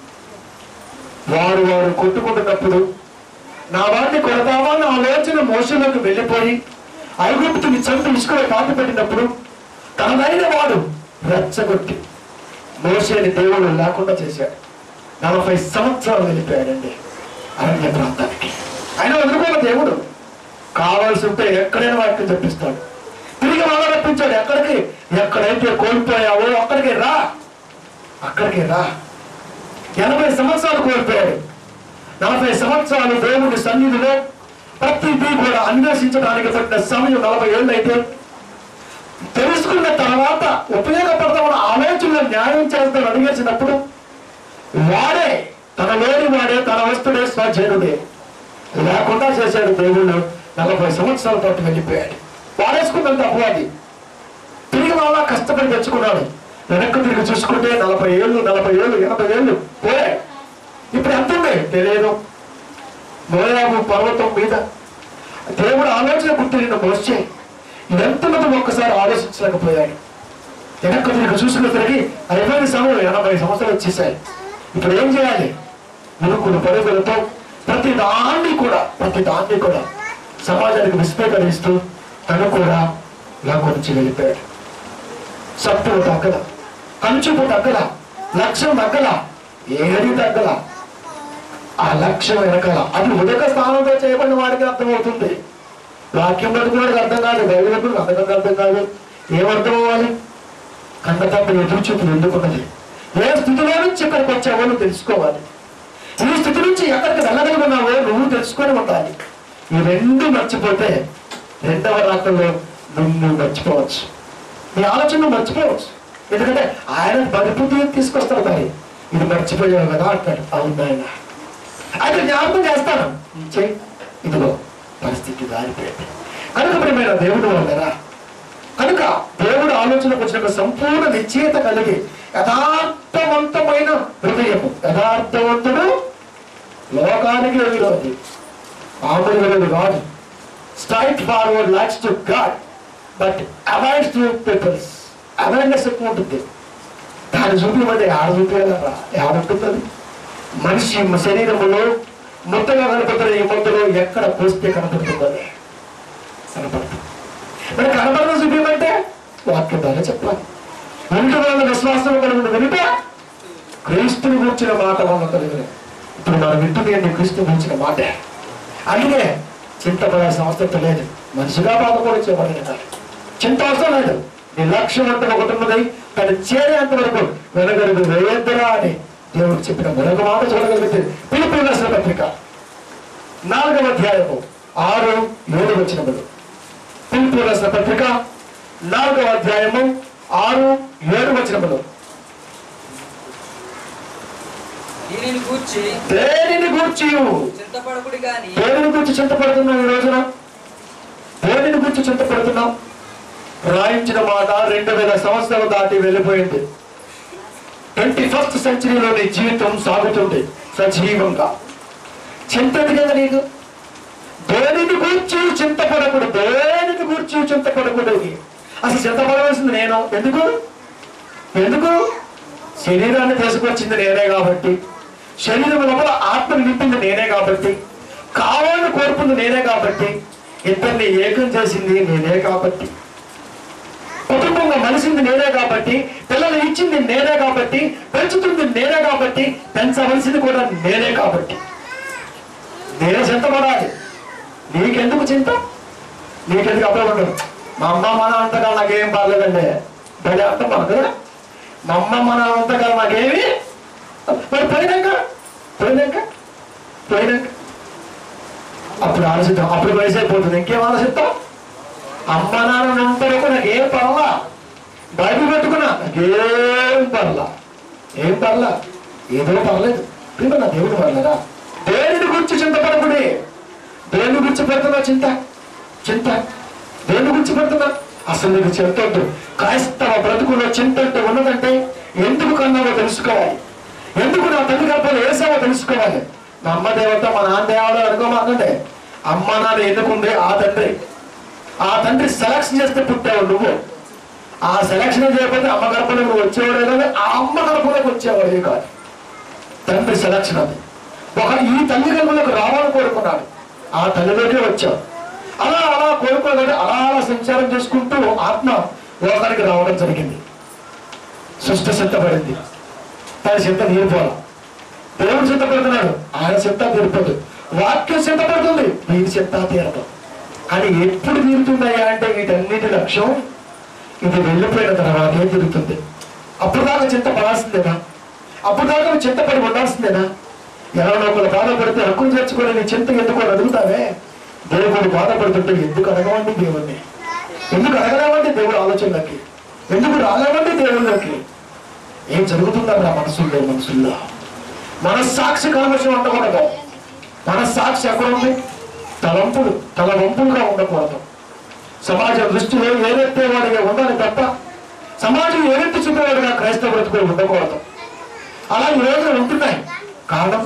వారు వారు కొట్టుకుంటున్నప్పుడు నా వాడిని కొడతావా నా ఆలోచన మోసంలోకి వెళ్ళిపోయి ఐగుప్తుని చంపి ఇసుకలో పాతి పెట్టినప్పుడు తనదైన వాడు రెచ్చగొట్టి మోసేని దేవుడు లేకుండా చేశాడు నలభై సంవత్సరాలు వెళ్ళిపోయాడండి అరణ్య ప్రాంతానికి ఆయన వదులుకోక దేవుడు కావాల్సి ఉంటే ఎక్కడైనా వాక్యం చెప్పిస్తాడు తిరిగి మళ్ళా రప్పించాడు ఎక్కడికి ఎక్కడైతే కోల్పోయావో అక్కడికి రా అక్కడికి రా ఎనభై సంవత్సరాలు కోల్పోయాడు నలభై సంవత్సరాలు దేవుడి సన్నిధిలో ప్రతిదీ కూడా అన్వేషించడానికి పట్టిన సమయం నలభై ఏళ్ళు అయితే తెలుసుకున్న తర్వాత ఉపయోగపడతామన్న ఆలోచనలో న్యాయం చేస్తాను అడిగేసినప్పుడు వాడే తన లేని వాడే తన వస్తుడే స్వజనుడే లేకుండా చేశాడు దేవుడు నలభై సంవత్సరాల పాటు వెళ్ళిపోయాడు వాడేసుకున్నంత అపవాది తిరిగి వాళ్ళ కష్టపడి తెచ్చుకున్నాడు వెనక్కి తిరిగి చూసుకుంటే నలభై ఏళ్ళు నలభై ఏళ్ళు ఎనభై ఏళ్ళు పోయాయి ఇప్పుడు ఎంత ఉంది తెలియదు మోయాబు పర్వతం మీద దేవుడు ఆలోచన గుర్తు నిన్న మోసే ఇదంతమంది ఒక్కసారి ఆలోచించలేకపోయాడు వెనక్కి తిరిగి చూసుకునేసరికి అయిపోయిన సమయం ఎనభై సంవత్సరాలు వచ్చేసాయి ఇప్పుడు ఏం చేయాలి మునుకుడు పరుగులతో ప్రతి దాన్ని కూడా ప్రతి దాన్ని కూడా సమాజానికి విస్మే కలిగిస్తూ తను కూడా లోకం నుంచి వెళ్ళిపోయాడు సత్తువు తగ్గల కంచుపు తగ్గల లక్ష్యం తగ్గల ఏది తగ్గల ఆ లక్ష్యం వెనకాల అది ఉదక స్థానంలో చేయబడిన వాడికి అర్థమవుతుంది వాక్యం పట్టుకున్నాడికి అర్థం కాదు బయట పట్టుకుని అర్థం అర్థం కాదు ఏమర్థం అవ్వాలి కన్న తప్ప ఎదురు చూపులు ఎందుకున్నది ఏ స్థితిలో నుంచి ఇక్కడికి వచ్చావో నువ్వు తెలుసుకోవాలి ఈ స్థితి నుంచి ఎక్కడికి వెళ్ళగలుగున్నావో నువ్వు తెలుసుకొని ఉండాలి ఈ రెండు మర్చిపోతే రెండవ రాత్రిలో నువ్వు మర్చిపోవచ్చు నీ ఆలోచన మర్చిపోవచ్చు ఎందుకంటే ఆయన బలిపుద్ధి తీసుకొస్తాడు మరి ఇది మర్చిపోయావు కదా అంటాడు అవును ఆయన అయితే జ్ఞాపకం చేస్తాను చెయ్యి ఇదిగో పరిస్థితి దారిపోయింది కనుక ప్రియమైన దేవుడు వల్లరా కనుక దేవుడు ఆలోచనకు వచ్చిన సంపూర్ణ నిశ్చయత కలిగి యథార్థవంతమైన హృదయము యథార్థవంతుడు లోకానికి విరోధి మామూలు విరోధి కాదు straightforward looks to God but avoids to peoples awareness ఎక్కువ ఉంటుంది దాన్ని చూపించమంటే ఆడ చూపించాలరా ఏడుంటుంది మనిషి శరీరములో ముద్దగా కనపడుతున్న ఈ ముద్దలో ఎక్కడ పోస్తే కనపడుతుందని కనపడుతుంది మరి కనపడడం చూపించమంటే వాక్యం ద్వారా చెప్పాలి వెనుక వల్ల విశ్వాసం కలిగిన వెనుక క్రీస్తుని కూర్చిన మాట వల్ల కలిగిన ఇప్పుడు మనం వింటుంది క్రీస్తు గురించిన మాటే అందుకే చింతపడాల్సిన అవసరం లేదు మనిషిగా బాధపడి చేయబడిన కాదు చింత అవసరం లేదు నీ లక్ష్యం అంటే ఒకటి ఉన్నది కానీ చేరేంత వరకు వెనగడుగు వేయొద్దురా అని దేవుడు చెప్పిన మరొక మాట చూడగలిగితే పిలుపు రాసిన పత్రిక నాలుగవ అధ్యాయము ఆరు ఏడు వచ్చినప్పుడు పిలుపు రాసిన పత్రిక నాలుగవ అధ్యాయము ఆరు ఏడు వచ్చినప్పుడు దీనిని గూర్చి దేనిని గూర్చి చింతపడకుడి గాని దేనిని గురించి చింతపడుతున్నాం ఈ రోజున దేనిని గురించి చింతపడుతున్నాం రాయించిన మాట రెండు వేల సంవత్సరాలు దాటి వెళ్ళిపోయింది ట్వంటీ ఫస్ట్ సెంచరీలో నీ జీవితం సాగుతుంది సజీవంగా చింతది కదా నీకు దేనిని గూర్చి చింతపడకూడదు దేనిని గూర్చి చింతపడకూడదు అసలు చింతపడవలసింది నేను ఎందుకు ఎందుకు శరీరాన్ని తీసుకొచ్చింది నేనే కాబట్టి శరీరం లోపల ఆత్మని నింపింది నేనే కాబట్టి కావాలని కోరుకుంది నేనే కాబట్టి ఇద్దరిని ఏకం చేసింది నేనే కాబట్టి కుటుంబంగా మలిసింది నేనే కాబట్టి పిల్లలు ఇచ్చింది నేనే కాబట్టి పెంచుతుంది నేనే కాబట్టి పెంచవలసింది కూడా నేనే కాబట్టి నేనే చింతపడాలి నీకెందుకు చింత నీకెందుకు అప్పుడు ఉండదు మా అమ్మ మన అంతగా నాకేం బాగలేదండి భలే అర్థం మనకు మా అమ్మ మన అంతగా నాకేమి మరి పోయినాక పోయినాక పోయినాక అప్పుడు ఆలోచిద్దాం అప్పుడు వయసు అయిపోతుంది ఇంకేం ఆలోచిద్దాం అమ్మ నాన్న అంతవరకు నాకు ఏం పర్లా బైబిల్ పెట్టుకున్నా నాకేం పర్లా ఏం పర్లా ఏదో పర్లేదు ప్రియమ నా దేవుడు పర్లేదా దేనిని గురించి చింతపడకుడి దేని గురించి పెడుతున్నా చింత చింత దేని గురించి పెడుతున్నా అసలు నీకు చింత వద్దు క్రైస్తవ బ్రతుకులో చింత అంటే ఉన్నదంటే ఎందుకు కన్నావో తెలుసుకోవాలి ఎందుకు నా తల్లి గర్భంలో వేసావో తెలుసుకోవాలి మా అమ్మ దేవత మా నాన్న దేవత అనుకోమాకండి అమ్మ నాన్న ఎందుకుంది ఆ తండ్రి ఆ తండ్రి సెలక్షన్ చేస్తే పుట్టావు నువ్వు ఆ సెలక్షన్ చేయకపోతే అమ్మ గర్భంలో నువ్వు వచ్చేవాడే కానీ ఆ అమ్మ గర్భంలోకి వచ్చేవాడే కాదు తండ్రి సెలక్షన్ అది ఒక ఈ తల్లి గర్భంలోకి రావాలని కోరుకున్నాడు ఆ తల్లిలోనే వచ్చావు అలా అలా కోరుకోగానే అలా అలా సంచారం చేసుకుంటూ ఆత్మ లోకానికి రావడం జరిగింది సృష్టి సిద్ధపడింది తన చింత తీరిపోవాలి దేవుడు సిద్ధపడుతున్నాడు ఆయన చింత తీరిపోదు వాక్యం సిద్ధపడుతుంది వీరి చింత తీరదు కానీ ఎప్పుడు తీరుతుందయ్యా అంటే వీటన్నిటి లక్ష్యం ఇది వెళ్ళిపోయిన తర్వాతే తిరుగుతుంది అప్పుడు దాకా చింత పడాల్సిందేనా అప్పుడు దాకా నువ్వు చింతపడి ఉండాల్సిందేనా ఎవరో ఒకరు బాధపడితే హక్కులు చేర్చుకొని నీ చింత ఎందుకు అని అడుగుతావే దేవుడు బాధపడుతుంటే ఎందుకు అడగవండి దేవుణ్ణి ఎందుకు అడగలేవండి దేవుడు ఆలోచనలకి ఎందుకు రాలేవండి దేవుళ్ళకి ఏం జరుగుతుందా నా మనసుల్లో మనసుల్లో మనస్సాక్షి కలవశం ఉండకూడదు మనస్సాక్షి ఎక్కడ ఉంది తలంపులు తల వంపులుగా ఉండకూడదు సమాజ దృష్టిలో ఏదైతే వాడిగా ఉండాలి తప్ప సమాజం ఏదైతే చూపేవాడిగా క్రైస్తవ బ్రతుకులు ఉండకూడదు అలా ఈ రోజులు ఉంటున్నాయి కారణం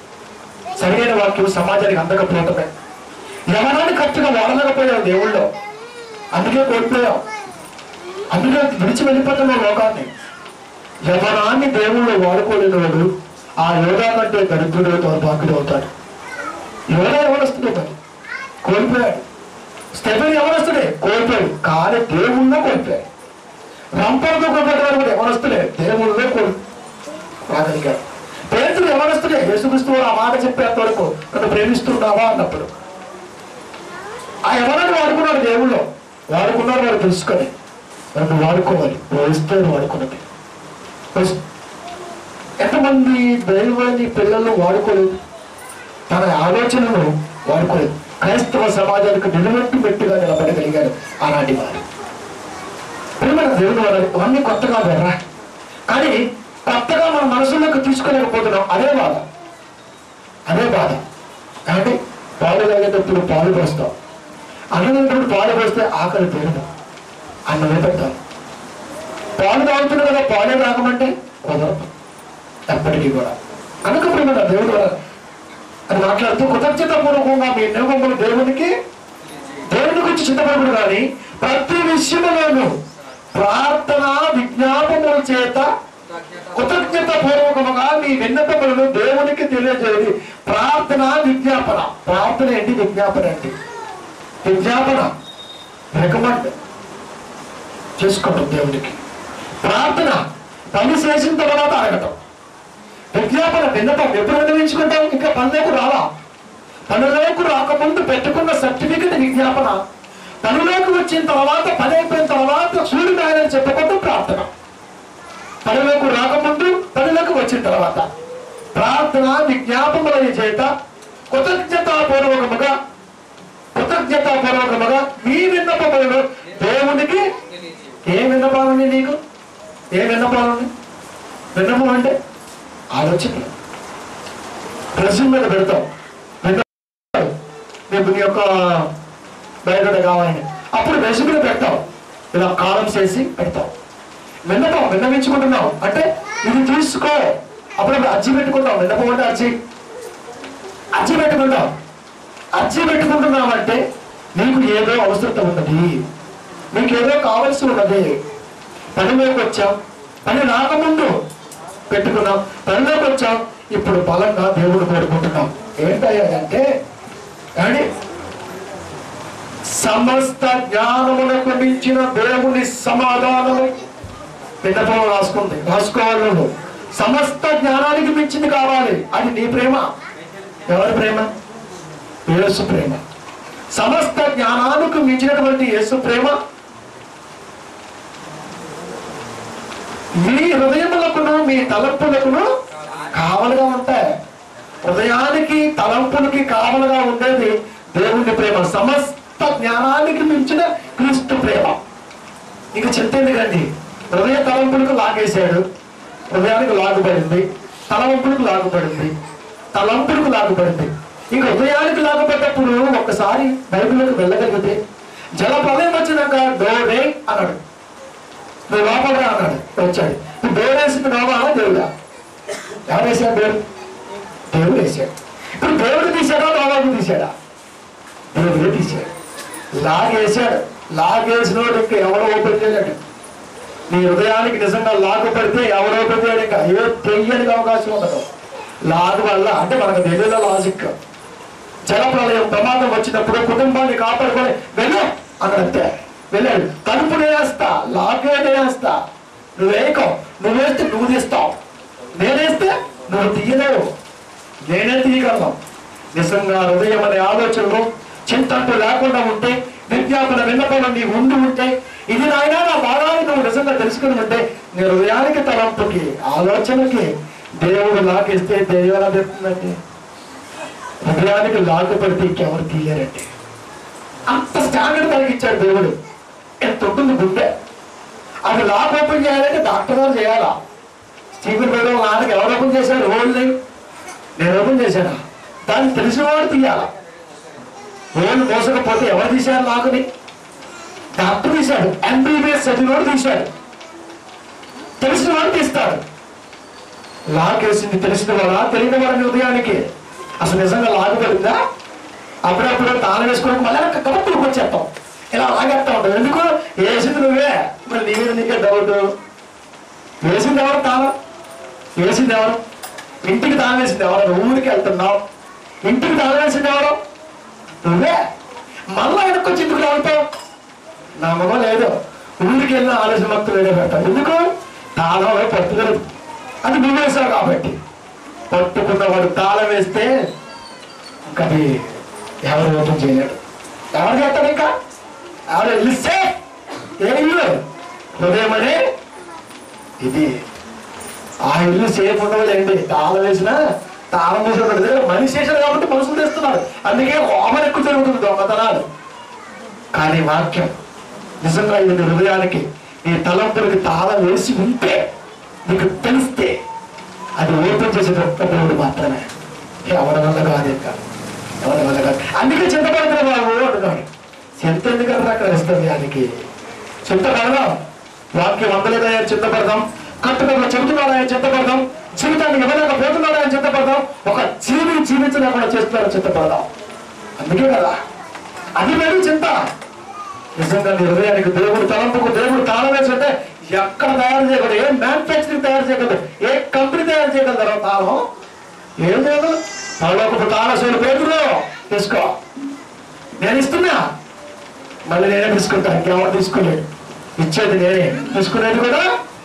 సరైన వాక్యం సమాజానికి అందకపోవటమే ఎవరాన్ని కరెక్ట్గా వాడలేకపోయావు దేవుళ్ళో అందుకే కోల్పోయావు అందుకే విడిచి వెళ్ళిపోతున్నావు లోకాన్ని ఎవరాన్ని దేవుళ్ళు వాడుకోలేని వాడు ఆ యోగా కంటే దరిద్రుడు దౌర్భాగ్యుడు అవుతాడు యోగా ఎవడొస్తుంది మరి కోల్పోయాడు స్టెఫెన్ ఎవరొస్తుడే కోల్పోయాడు కానీ దేవుణ్ణే కోల్పోయాడు రంపంతో కోల్పోయాడు కూడా ఎవరొస్తుడే దేవుళ్ళే కోల్ రాగలిగాడు పేతులు ఎవరొస్తుడే యేసుక్రీస్తు వారు ఆ మాట చెప్పేంత వరకు నన్ను ప్రేమిస్తున్నావా అన్నప్పుడు ఆ ఎవరైనా వాడుకున్నాడు దేవుళ్ళు వాడుకున్నారు వాడు తెలుసుకొని నన్ను వాడుకోవాలి వస్తే వాడుకున్నది వస్- ఎంతమంది దైవాన్ని పిల్లలు వాడుకోలేదు తన ఆలోచనను వాడుకోలేదు క్రైస్తవ సమాజానికి నిలబెట్టు మెట్టుగా నిలబడగలిగారు ఆనాటి వారు ప్రియమైన దేవుని వారు ఇవన్నీ కొత్తగా వేరా కానీ కొత్తగా మన మనసులోకి తీసుకోలేకపోతున్నాం అదే బాధ అదే బాధ కాబట్టి పాలు తాగేటప్పుడు పాలు పోస్తాం అన్నప్పుడు పాలు పోస్తే ఆకలి తీరదు అన్నమే పెడతాం పాలు తాగుతున్నా కదా పాలే తాగమంటే కుదరదు ఎప్పటికీ కూడా కనుక ప్రియమైన దేవుడు వారు అని మాట్లాడుతూ కృతజ్ఞత పూర్వకంగా మీ నియమములు దేవునికి దేవుని గురించి చింతపడకూడదు కానీ ప్రతి విషయంలోనూ ప్రార్థన విజ్ఞాపముల చేత కృతజ్ఞత పూర్వకముగా మీ విన్నపములను దేవునికి తెలియజేయదు ప్రార్థన విజ్ఞాపన ప్రార్థన ఏంటి విజ్ఞాపన ఏంటి విజ్ఞాపన రికమెండ్ చేసుకోవటం దేవునికి ప్రార్థన పని చేసిన తర్వాత అడగటం విజ్ఞాపన విన్నపం ఎప్పుడు విన్నవించుకుంటాం ఇంకా పనులకు రావా పనులకు రాకముందు పెట్టుకున్న సర్టిఫికెట్ విజ్ఞాపన పనులకు వచ్చిన తర్వాత పని అయిపోయిన తర్వాత సూర్యుడు ఆయన చెప్పకుండా ప్రార్థన పనులకు రాకముందు పనులకు వచ్చిన తర్వాత ప్రార్థన విజ్ఞాపముల చేత కృతజ్ఞతాపూర్వకముగా కృతజ్ఞతాపూర్వకముగా మీ విన్నపములను దేవునికి ఏ విన్నపాలండి నీకు ఏ విన్నపాలండి విన్నపం అంటే ఆలోచన ప్రశ్న మీద పెడతాం విన్నపం. రేపు నీ యొక్క బయట కావాలని అప్పుడు మెస్ మీద పెడతాం ఇలా కాలం చేసి పెడతాం విన్నపం విన్నవించుకుంటున్నాం అంటే ఇది తీసుకో అప్పుడు అర్జీ పెట్టుకుంటాం విన్నపం అంటే అర్జీ అర్జీ పెట్టుకుంటాం అర్జీ పెట్టుకుంటున్నాం అంటే నీకు ఏదో అవసరత ఉన్నది నీకు ఏదో కావాల్సి ఉన్నది పనిలోకి వచ్చాం పని రాకముందు పెట్టుకున్నాం పనిలోకి వచ్చాం ఇప్పుడు బలంగా దేవుడు కోరుకుంటున్నాం ఏంటయ్యాదంటే కానీ సమస్త జ్ఞానములకు మించిన దేవుని సమాధానము విన్నపం రాసుకుంది రాసుకోవాలి నువ్వు సమస్త జ్ఞానానికి మించింది కావాలి అది నీ ప్రేమ ఎవరి ప్రేమ యేసు ప్రేమ సమస్త జ్ఞానానికి మించినటువంటి యేసు ప్రేమ మీ హృదయములకును మీ తలంపులకును కావలుగా ఉంటాయి హృదయానికి తలంపులకి కావలుగా ఉండేది దేవుని ప్రేమ సమస్త జ్ఞానానికి మించిన క్రీస్తు ప్రేమ ఇక చింత ఎందుకండి హృదయ తలంపులకు లాగేశాడు హృదయానికి లాగుపడింది తలంపులకు లాగుపడింది తలంపులకు లాగుపడింది ఇంక హృదయానికి లాగుపడ్డప్పుడు ఒక్కసారి బైబిల్లోకి వెళ్ళగలిగితే జల ప్రళయం వచ్చినాక డోరే అన్నాడు నువ్వు లోపల రా అన్నాడు వచ్చాడు ఇప్పుడు డోర్ వేసింది నోవా దేవుడా ఎవరు వేసాడు డోర్ దేవుడు వేసాడు ఇప్పుడు దేవుడు తీసాడా నోవాకు తీసాడా దేవుడే తీశాడు లాగేశాడు లాగేసినోడు ఇంకా ఎవడో ఓపెన్ చేయలేడు నీ హృదయానికి నిజంగా లాగు పడితే ఎవడో ఓపెన్ చేయడు ఇంకా ఏ తెలియనికి అవకాశం ఉండదు లాగు వల్ల అంటే మనకు తెలియదు లాజిక్ జల ప్రళయం ప్రమాదం వచ్చినప్పుడు కుటుంబాన్ని కాపాడుకొని వెళ్ళు అన్నంతే వెళ్ళాడు తలుపు నేస్తా లాగే నేస్తా నువ్వేకం నువ్వేస్తే నువ్వు తీస్తావు నేనేస్తే నువ్వు తీయలేవు నేనే తీయగలను నిజంగా హృదయం అనే ఆలోచనలు చింతంటూ లేకుండా ఉంటే విజ్ఞాపన విన్నపంలో నీ ఉండి ఉంటే ఇది నాయనా నా బాధాన్ని నువ్వు నిజంగా తెలుసుకుని ఉంటే నీ హృదయానికి తలంపుకి ఆలోచనకి దేవుడు లాగేస్తే దైవం ఎలా తెస్తుందండి హృదయానికి లాగు పడితే ఇంకెవరు తీయరండి అంత స్టాండర్డ్ కలిగించాడు దేవుడు ఎంత ఉంటుంది గుండె అది లాక్ ఓపెన్ చేయాలంటే డాక్టర్ గారు చేయాలా స్టీఫెన్ మేడం నాన్నకి ఎవరు ఓపెన్ చేశాడు ఓల్డ్ నేను ఓపెన్ చేశాను దాన్ని తెలిసిన వాడు తీయాలా ఓల్డ్ మోసకపోతే ఎవరు తీశారు లాకుని డాక్టర్ తీశాడు ఎంబీబీఎస్ చదివినోడు తీశాడు తెలిసిన వాడు తీస్తాడు లాక్ వేసింది తెలిసిన వాడా తెలియని వాడిని ఉదయానికి అసలు నిజంగా లాగు పడిందా అప్పుడప్పుడు తాళం వేసుకుని మళ్ళీ కరెక్ట్కి వచ్చేస్తాం ఇలా లాగేస్తా ఉంటాం ఎందుకు వేసింది నువ్వే మరి నీ మీద నీకే డౌట్ వేసింది ఎవరు తాళం వేసింది ఎవరు ఇంటికి తాళం వేసింది ఎవరు నువ్వు ఊరికి వెళ్తున్నావు ఇంటికి తాళం వేసింది ఎవరు నువ్వే మళ్ళా వెనక్కి వచ్చి ఎందుకు రావుతావు నా మొగం లేదు ఊరికి వెళ్ళిన ఆలోచన భక్తులు ఏదో పెడతావు ఎందుకు తాళం పట్టుదలదు అది నువ్వు వేసావు కాబట్టి పట్టుకున్నవాడు తాళం వేస్తే ఇంకా అది ఎవరు ఓపెన్ చేయలేడు ఎవరు చేస్తాడు ఇంకా ఎవరు వెళ్ళిస్తే ఏ ఇల్లు హృదయం అనే ఇది ఆ ఇల్లు సేఫ్ ఉండవలేండి తాళం వేసిన తాళం వేసిన మనిషి చేశారు కాబట్టి మనుషులు తెస్తున్నారు అందుకే ఓమన్ ఎక్కువ జరుగుతుంది దొంగతనాలు కానీ వాక్యం నిజంగా ఇది నీ హృదయానికి నీ తలంపులకి తాళం వేసి ఉంటే నీకు తెలిస్తే అది ఓపెన్ చేసేది ఒక్క దేవుడు మాత్రమే ఎవరి వల్ల కాదు ఇంకా ఎవరి వల్ల కాదు అందుకే చింతపడుతున్న బాబు అంటున్నాడు చింత ఎందుకంటే అక్కడ ఇస్తుంది దానికి చింతపడదాం వాక్యం అందలేదయ్యా చింతపడదాం కట్టుకొని చెబుతున్నాడని చింతపడదాం జీవితాన్ని ఇవ్వలేకపోతున్నాడని చింతపడదాం ఒక జీవిని జీవించలేకుండా చేస్తున్నారని చింతపడదాం అందుకే కదా అది లేదు చింత నిజంగా నీ హృదయానికి దేవుడు తలంపుకు దేవుడు తాళం వేసంటే ఎక్కడ తయారు చేయగలదు ఏ మ్యానుఫ్యాక్చరింగ్ తయారు చేయగలదు ఏ కంపెనీ తయారు చేయగలదు రా తాళం ఏం లేదు తలలోకి తాళసేలు పేతులు తీసుకో నేను ఇస్తున్నా మళ్ళీ నేనే తీసుకుంటాను ఇంకెవరు తీసుకోలేదు ఇచ్చేది నేనే తీసుకునేది కూడా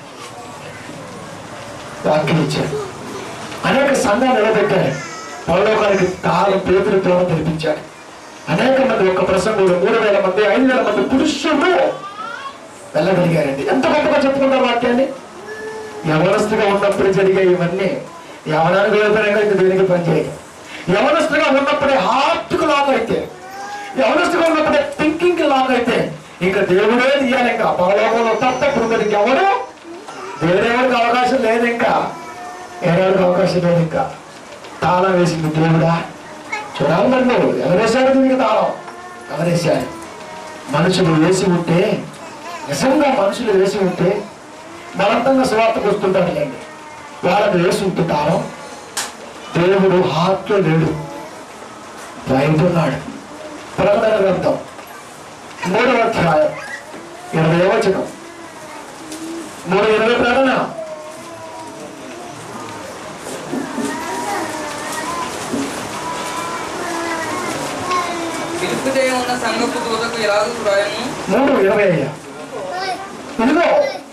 వాక్యం ఇచ్చాడు అనేక సంఘాలు నిలబెట్టారు పరలోకానికి తాళం పేతులు ద్వారా తెరిపించాడు అనేక మంది ఒక్క ప్రసంగంలో మూడు వేల మంది ఐదు వేల మంది పురుషులు వెళ్ళగలిగారండి ఎంత గొప్పగా చెప్పుకుంటారు వాక్యాన్ని యవనస్తుగా ఉన్నప్పుడు జరిగే ఇవన్నీ యవనానికి వెళ్ళిపోయినాక ఇంక దేనికి పనిచేయదు యవనస్తుగా ఉన్నప్పుడే హార్ట్కు లాక్ అయితే యవనస్తుగా ఉన్నప్పుడే థింకింగ్ లాక్ అయితే ఇంకా దేవుడే తీయాలి ఇంకా పరలోకంలో తప్ప ఇప్పుడు మరి ఎవరు వేరేవాడికి అవకాశం లేదు ఇంకా వేరేవాడికి అవకాశం లేదు ఇంకా తాళం వేసింది దేవుడా చూడాలి మరి నువ్వు ఎవరేశాడు దీనికి తాళం ఎవరేశాడు మనుషులు వేసి ఉంటే నిజంగా మనుషులు వేసి ఉంటే బలవంతంగా స్వార్థకు వస్తుంటారులేండి వాళ్ళకి వేసి ఉంటే తాళం దేవుడు హార్ట్లో లేడు బయట ఉన్నాడు ప్రకటన గ్రంథం మూడవ అధ్యాయం ఇరవై వచనం మూడు ఇరవై ప్రకటన పిలుపు చేయ ఉన్న సంఘపు దూతకు ఇలాగూ వ్రాయను మూడు ఇరవై అయ్యా ఇదిగో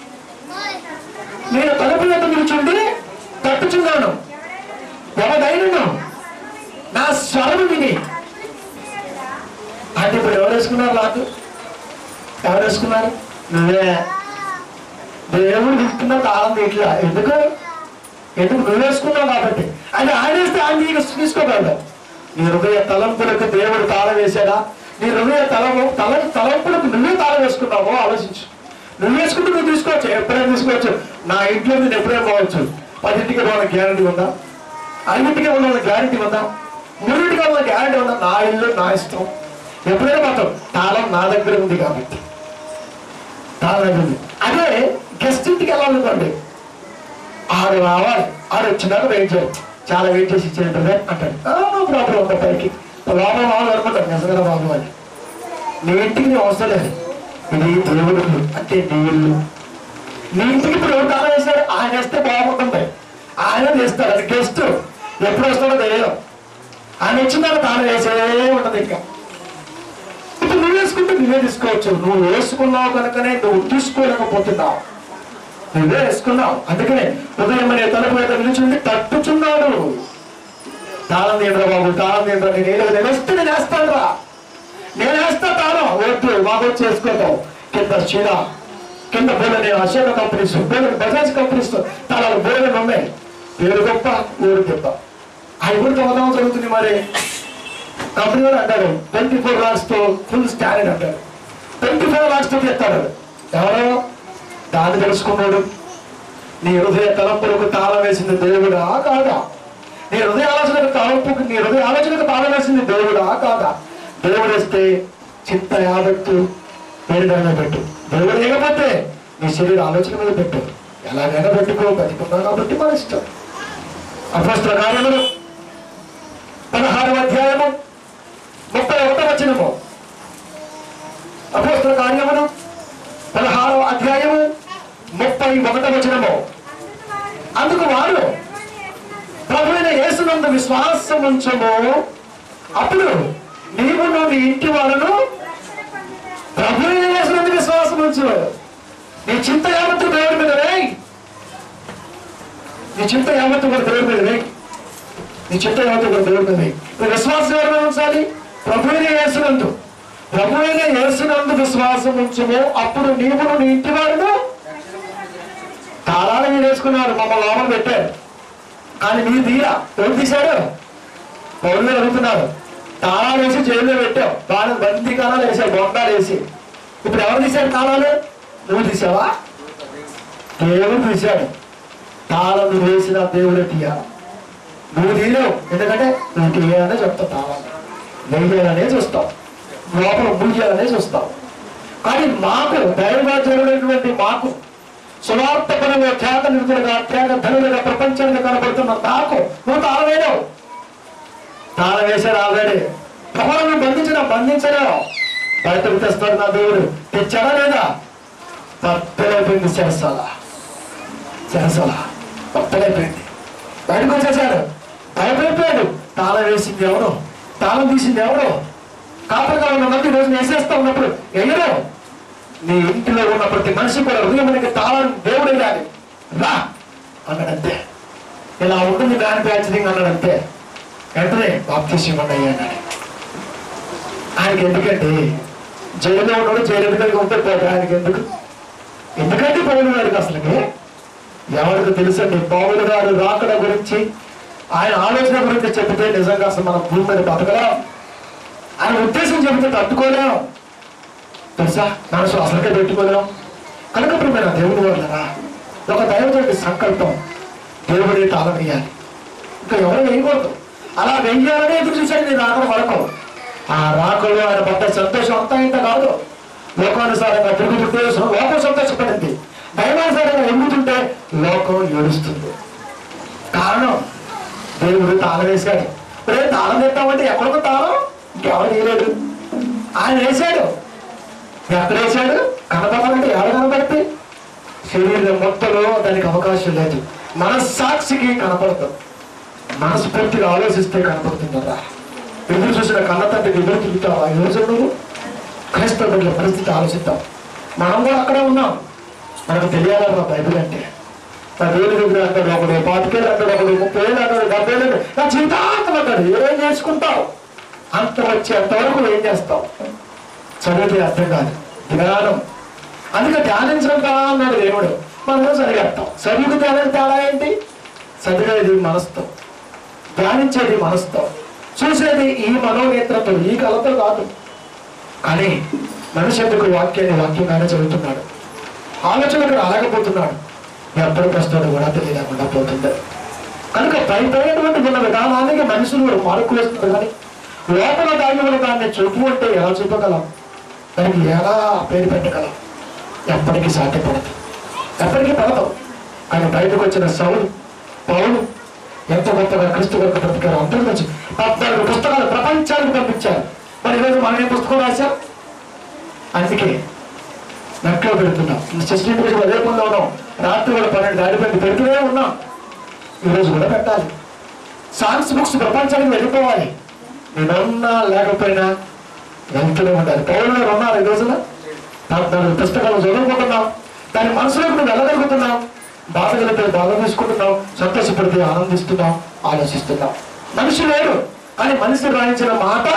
నేను తలుపు యొక్క నిలుచుండి తట్టుచున్నాను ఎవరైనా నా స్వరం విని అంటే ఇప్పుడు ఎవరు వేసుకున్నారు నాకు ఎవరు వేసుకున్నారు నువ్వే దేవుడు తీసుకున్న తాళం ఇట్లా ఎందుకు ఎందుకు నువ్వు వేసుకున్నావు కాబట్టి అది ఆయన వేస్తే ఆయన నీకు తీసుకోగలడు నీ హృదయ తలంపులకు దేవుడు తాళం వేశాడా నీ హృదయ తలము తల తలంపులకు నువ్వే తాళం వేసుకున్నావో ఆలోచించు నువ్వు వేసుకుంటే నువ్వు తీసుకోవచ్చు ఎప్పుడైనా తీసుకోవచ్చు నా ఇంట్లో నేను ఎప్పుడైనా పోవచ్చు పదింటికి వాళ్ళ గ్యారంటీ ఉందా ఐదింటికి వాళ్ళ గ్యారంటీ ఉందా మూడింటికి వాళ్ళ గ్యారంటీ ఉందా నా ఇల్లు నా ఇష్టం ఎప్పుడైనా మాత్రం తాళం నా దగ్గర ఉంది కాబట్టి తాళం దగ్గర ఉంది అదే గెస్ట్ ఇంటికి వెళ్ళాలనుకోండి ఆడు రావాలి ఆడు వచ్చినాక వెయిట్ చేయాలి చాలా వెయిట్ చేసి ఇచ్చేటంటే అంటాడు "ఆ, నో ప్రాబ్లం ఉంది పైకి లోపల వాళ్ళు అనుకుంటారు నిజంగా బాబు అని నీ ఇంటికి నీ అవసరం లేదు ఇది దేవుడు ఇల్లు, అంటే నీ ఇల్లు నీ ఇంటికి ఇప్పుడు ఎవరు తాళం వేస్తాడు ఆయన వేస్తే బాగుంటుంది ఆయన వేస్తాడు అది గెస్ట్ ఎప్పుడు వస్తాడో తెలియదు ఆయన వచ్చిన తర్వాత తాళం వేసే ఉంటుంది ఇంకా ఇప్పుడు నువ్వు వేసుకుంటే నువ్వే తీసుకోవచ్చు నువ్వు వేసుకున్నావు కనుకనే నువ్వు తీసుకోలేకపోతున్నావు నువ్వే వేసుకున్నావు అందుకనే ఉదయం అనే తలుపు మీద నిలిచింది తట్టుచున్నాడు తాళం తీయండి బాబు తాళం తీయండి నేను ఏదో నేను వస్తే నేను వేస్తాను రా నేను వేస్తా తాళం వద్దు బాబు వచ్చి వేసుకోతావు కింద చీర కింద బోలని అశోక కంపెనీస్ బోలని బజాజ్ కంపెనీస్ తాళాలు బోలని ఉన్నాయి పేరు గొప్ప ఊరు గొప్ప అవి కూడా దొంగతనం జరుగుతుంది మరి కంపెనీ వాడు అంటారు ట్వంటీ ఫోర్ లాక్స్ తో ఫుల్ స్టాండర్డ్ అంటారు ట్వంటీ ఫోర్ లాక్స్ తో చెప్తాడు ఎవరో దాన్ని తెలుసుకున్నాడు నీ హృదయ తలంపులకు తాళం వేసింది దేవుడా కాదా నీ హృదయ ఆలోచనకు తలంపుకు నీ హృదయ ఆలోచనకు తాళం వేసింది దేవుడా కాదా దేవుడు వేస్తే చింత యావత్తు వేరుగా పెట్టు దేవుడు లేకపోతే నీ శరీర ఆలోచన మీద పెట్టు ఎలాగైనా పెట్టుకో బతికున్నావు కాబట్టి మన ఇష్టం అపస్త్ర కార్యములు పదహారవ అధ్యాయము ముప్పై ఒకటో వచనము అపోస్తుల కార్యములు పదహారవ అధ్యాయము ముప్పై ఒకటో వచనము అందుకు వారు ప్రభువైన యేసునందు విశ్వాసం ఉంచము అప్పుడు నీవు నువ్వు నీ ఇంటి వాళ్ళను ప్రభు చేసినందుకు విశ్వాసం ఉంచు నీ చింత యావత్తు దేవుడి మీద వేయ్ నీ చింత యావత్తు కూడా దేవుడి మీద వేయ్ నీ చింత యావత్తు కూడా దేవుడి మీద వేయ్ నువ్వు విశ్వాసం ఎవరైనా ఉంచాలి ప్రభువుని వేసినందు ప్రభువుని వేసినందు విశ్వాసం ఉంచుము అప్పుడు నీవు నీ ఇంటి వాడును తాళాలు మీరు వేసుకున్నారు మమ్మల్ని లోపల పెట్టారు కానీ మీరు తీరా ఎవరు తీశాడు పౌరులు అడుగుతున్నారు తాళాలు వేసి జైల్లో పెట్టావు బాగా బందీ కాలాలు వేసావు బొండాలు వేసి ఇప్పుడు ఎవరు తీశారు తాళాలు నువ్వు తీసావా దేవుడు తీశాడు తాళం నువ్వు వేసిన దేవుడే తీయాలి నువ్వు తీయలేవు ఎందుకంటే నువ్వు తీయాలనే చెప్తావు తాళాలు వేయాలనే చూస్తావు లోపల మూయాలనే చూస్తావు కానీ మాకు దైవజనుడైనటువంటి మాకు సువార్తపరంగా త్యాగ నిరుతులుగా త్యాగ ధనులుగా ప్రపంచానికి కనబడుతున్న నాకు నువ్వు తాళవేయలేవు తాళం వేశాడు ఆల్రెడీ పవలను బంధించిన బంధించలేవు బయటకు తెస్తాడు నా దేవుడు తెచ్చాడా లేదా పత్తలైపోయింది చేస్తాలా చేస్తాలా పత్తలైపోయింది బయటకు వచ్చేసాడు భయపడిపోయాడు తాళం వేసింది ఎవరు తాళం తీసింది ఎవరు కాపరిగా ఉన్న మంది రోజు వేసేస్తా ఉన్నప్పుడు ఎయ్యరు నీ ఇంటిలో ఉన్న ప్రతి మనిషి కూడా హృదయానికి తాళం దేవుడు వేయాలి రా అన్నాడంతే ఇలా ఉంటుంది దాని బ్యాచింగ్ అన్నాడంతే వెంటనే బాప్తీసం ఇవ్వండి అయ్యా అన్నాడు ఆయనకి ఎందుకంటే జైల్లో ఉన్నాడు జైలు ఎదుగుగా ఉంటే పోతే ఆయనకి ఎందుకు ఎందుకంటే పౌరులు గారికి అసలుకి ఎవరికి తెలుసండి పౌరులు గారు రాకడ గురించి ఆయన ఆలోచన గురించి చెబితే నిజంగా అసలు మనం భూమి మీద బతకలేం ఆయన ఉద్దేశం చెబితే తట్టుకోలేం తెలుసా మనసు అసలుకే పెట్టుకోలేం కనుక ప్రియమైన దేవుని వాళ్ళరా ఒక దైవజనుడి సంకల్పం దేవుడి తాళం వేయాలి ఇంకా ఎవరు వేయకూడదు అలా వెయ్యాలనే ఎదురు చూశాడు నీ రాకడ వరకు ఆ రాకలో ఆయన పడ్డ సంతోషం అంతా ఇంత కాదు లోకానుసారంగా తిరుగుతుంటే లోకం సంతోషపడింది దైవానుసారంగా ఎరుగుతుంటే లోకం ఏడుస్తుంది కారణం దేవుడు తాళం వేశాడు రే తాళం తెస్తామంటే ఎక్కడికో తాళం ఇంకెవరు వేయలేడు ఆయన వేశాడు ఎక్కడ వేశాడు కనపడాలంటే ఎవరు కనపడితే శరీరం మొత్తంలో దానికి అవకాశం లేదు మనస్సాక్షికి కనపడదు మనస్ఫూర్తిగా ఆలోచిస్తే కనపడుతుందరా ఎదురు చూసిన కళ్ళ తండ్రికి ఎదురు తిరుగుతావు ఆ రోజు నువ్వు క్రైస్తవ బిడ్డల పరిస్థితి ఆలోచిద్దాం మనం కూడా అక్కడే ఉన్నాం మనకు తెలియాలన్న బైబిల్ అంటే నా దేవుని దగ్గర అంటాడు ఒకడు పాతికేళ్ళు అంటాడు ఒకడు ముప్పై ఏళ్ళు అంటాడు డెబ్బై ఏళ్ళు అంటాడు. నా జీవితాంతం అంటాడు ఏం చేసుకుంటావు అంత వచ్చేంతవరకు ఏం చేస్తావు చదివితే అర్థం కాదు జ్ఞానం అందుకే ధ్యానించడం కదా అన్నాడు దేవుడు మనం చదివేస్తాం చదువుకు ధ్యానం తేడా ఏంటి చదివేది మనసుతో ధ్యానించేది మనసుతో చూసేది ఈ మనోనేత్రంతో ఈ కళతో కాదు కానీ మనిషి ఎందుకు వాక్యాన్ని వాక్యంగానే చదువుతున్నాడు ఆలోచనకు రాలేకపోతున్నాడు ఎప్పటికి వస్తాడో కూడా తెలియకుండా పోతుంది కనుక పై పైనటువంటి ఉన్న విధానానికి మనుషులు మార్కులు వేస్తున్నారు కానీ లోపల దాగి ఉన్న దాన్ని చూపు అంటే ఎలా చూపగలం దానికి ఎలా పేరు పెట్టగలం ఎప్పటికీ సాధ్యపడదు ఎప్పటికీ పడదు కానీ బయటకు వచ్చిన సౌలు పౌలు ఎంత గొప్పగా క్రీస్తు వరకు బ్రతికారు అందరూ వచ్చి పద్నాలుగు పుస్తకాలు ప్రపంచానికి పంపించారు మరి ఈరోజు మనం ఏ పుస్తకం రాశాం అందుకే నెట్లో పెడుతున్నాం సిస్టమ్ గురించి అదే పనిలో ఉన్నాం రాత్రి కూడా పన్నెండు దాడిపోయింది పెడుతూనే ఉన్నాం ఈరోజు కూడా పెట్టాలి సాంగ్స్ బుక్స్ ప్రపంచానికి వెళ్ళిపోవాలి నేనున్నా లేకపోయినా వెళ్తూనే ఉండాలి పౌరులు ఉన్నారు ఈ రోజున పద్నాలుగు పుస్తకాలు చదువుకుంటున్నాం దాని మనసులోకి నువ్వు వెళ్ళగలుగుతున్నాం బాధ కలిగితే బాధ తీసుకుంటున్నాం సంతోషపడితే ఆనందిస్తున్నాం ఆలోచిస్తున్నాం మనిషి లేడు కానీ మనిషి రాయించిన మాట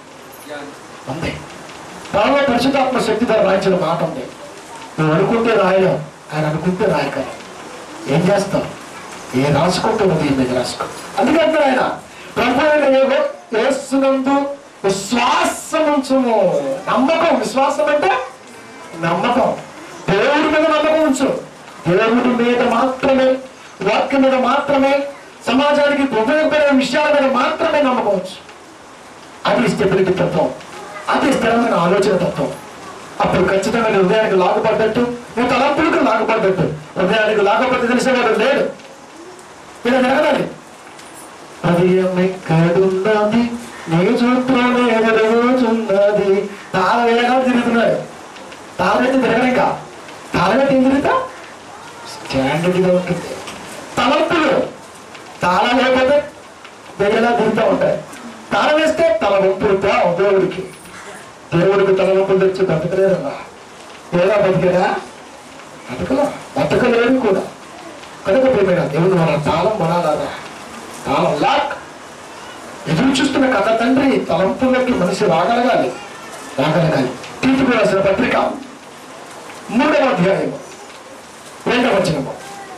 ఉంది బాగా పరిశుద్ధాత్మ శక్తి ద్వారా రాయించిన మాట ఉంది నువ్వు అనుకుంటే రాయలేవు ఆయన అనుకుంటే రాయగలవు ఏం చేస్తావు ఏ రాసుకుంటూ ఉదయం మీద రాసుకో అందుకంటే ఆయన ప్రభు అయిన యోగ వేస్తున్నందు విశ్వాసం ఉంచుము నమ్మకం విశ్వాసం అంటే నమ్మకం దేవుడి మీద నమ్మకం ఉంచు దేవుడి మీద మాత్రమే వాక్యం మీద మాత్రమే సమాజానికి ఉపయోగపడే విషయాల మీద మాత్రమే నమ్మకం ఉంచు అది స్టెబిలిటీ తత్వం అది స్థిరమైన ఆలోచన తత్వం అప్పుడు ఖచ్చితంగా నీ హృదయానికి లాగపడ్డట్టు నీ తలంపులకు లాగపడ్డట్టు హృదయానికి లాగపడ్డ తెలిసేవాడు లేడు ఇలా జరగదాలి హృదయం ఎక్కడున్నది నీ చుట్టూనే జరుగుతున్నది తాళ వేయగా తిరుగుతున్నాడు తాళమైతే తిరగడం ఇంకా తాళమైతే ఏం తిరుగుతా స్టాండర్డ్గా ఉంటుంది తలంపులు తాళం లేకపోతే దగ్గర తిరుగుతూ ఉంటాయి తాళం వేస్తే తల నొప్పులు తేవు దేవుడికి దేవుడికి తల నొప్పులు తెచ్చి బతకలేరమ్మా ఏదా బతికేదా బతకలా బతకలేదు కూడా కనుక ప్రేమైన దేవుడు మన తాళం కొనాలరా తాళం లాక్ ఎదురు చూస్తున్న కథ తండ్రి తలంపుల్లోకి మనిషి రాగలగాలి రాగలగాలి తీర్పు రాసిన పత్రిక మూడవ అధ్యాయము రెండవ వచనము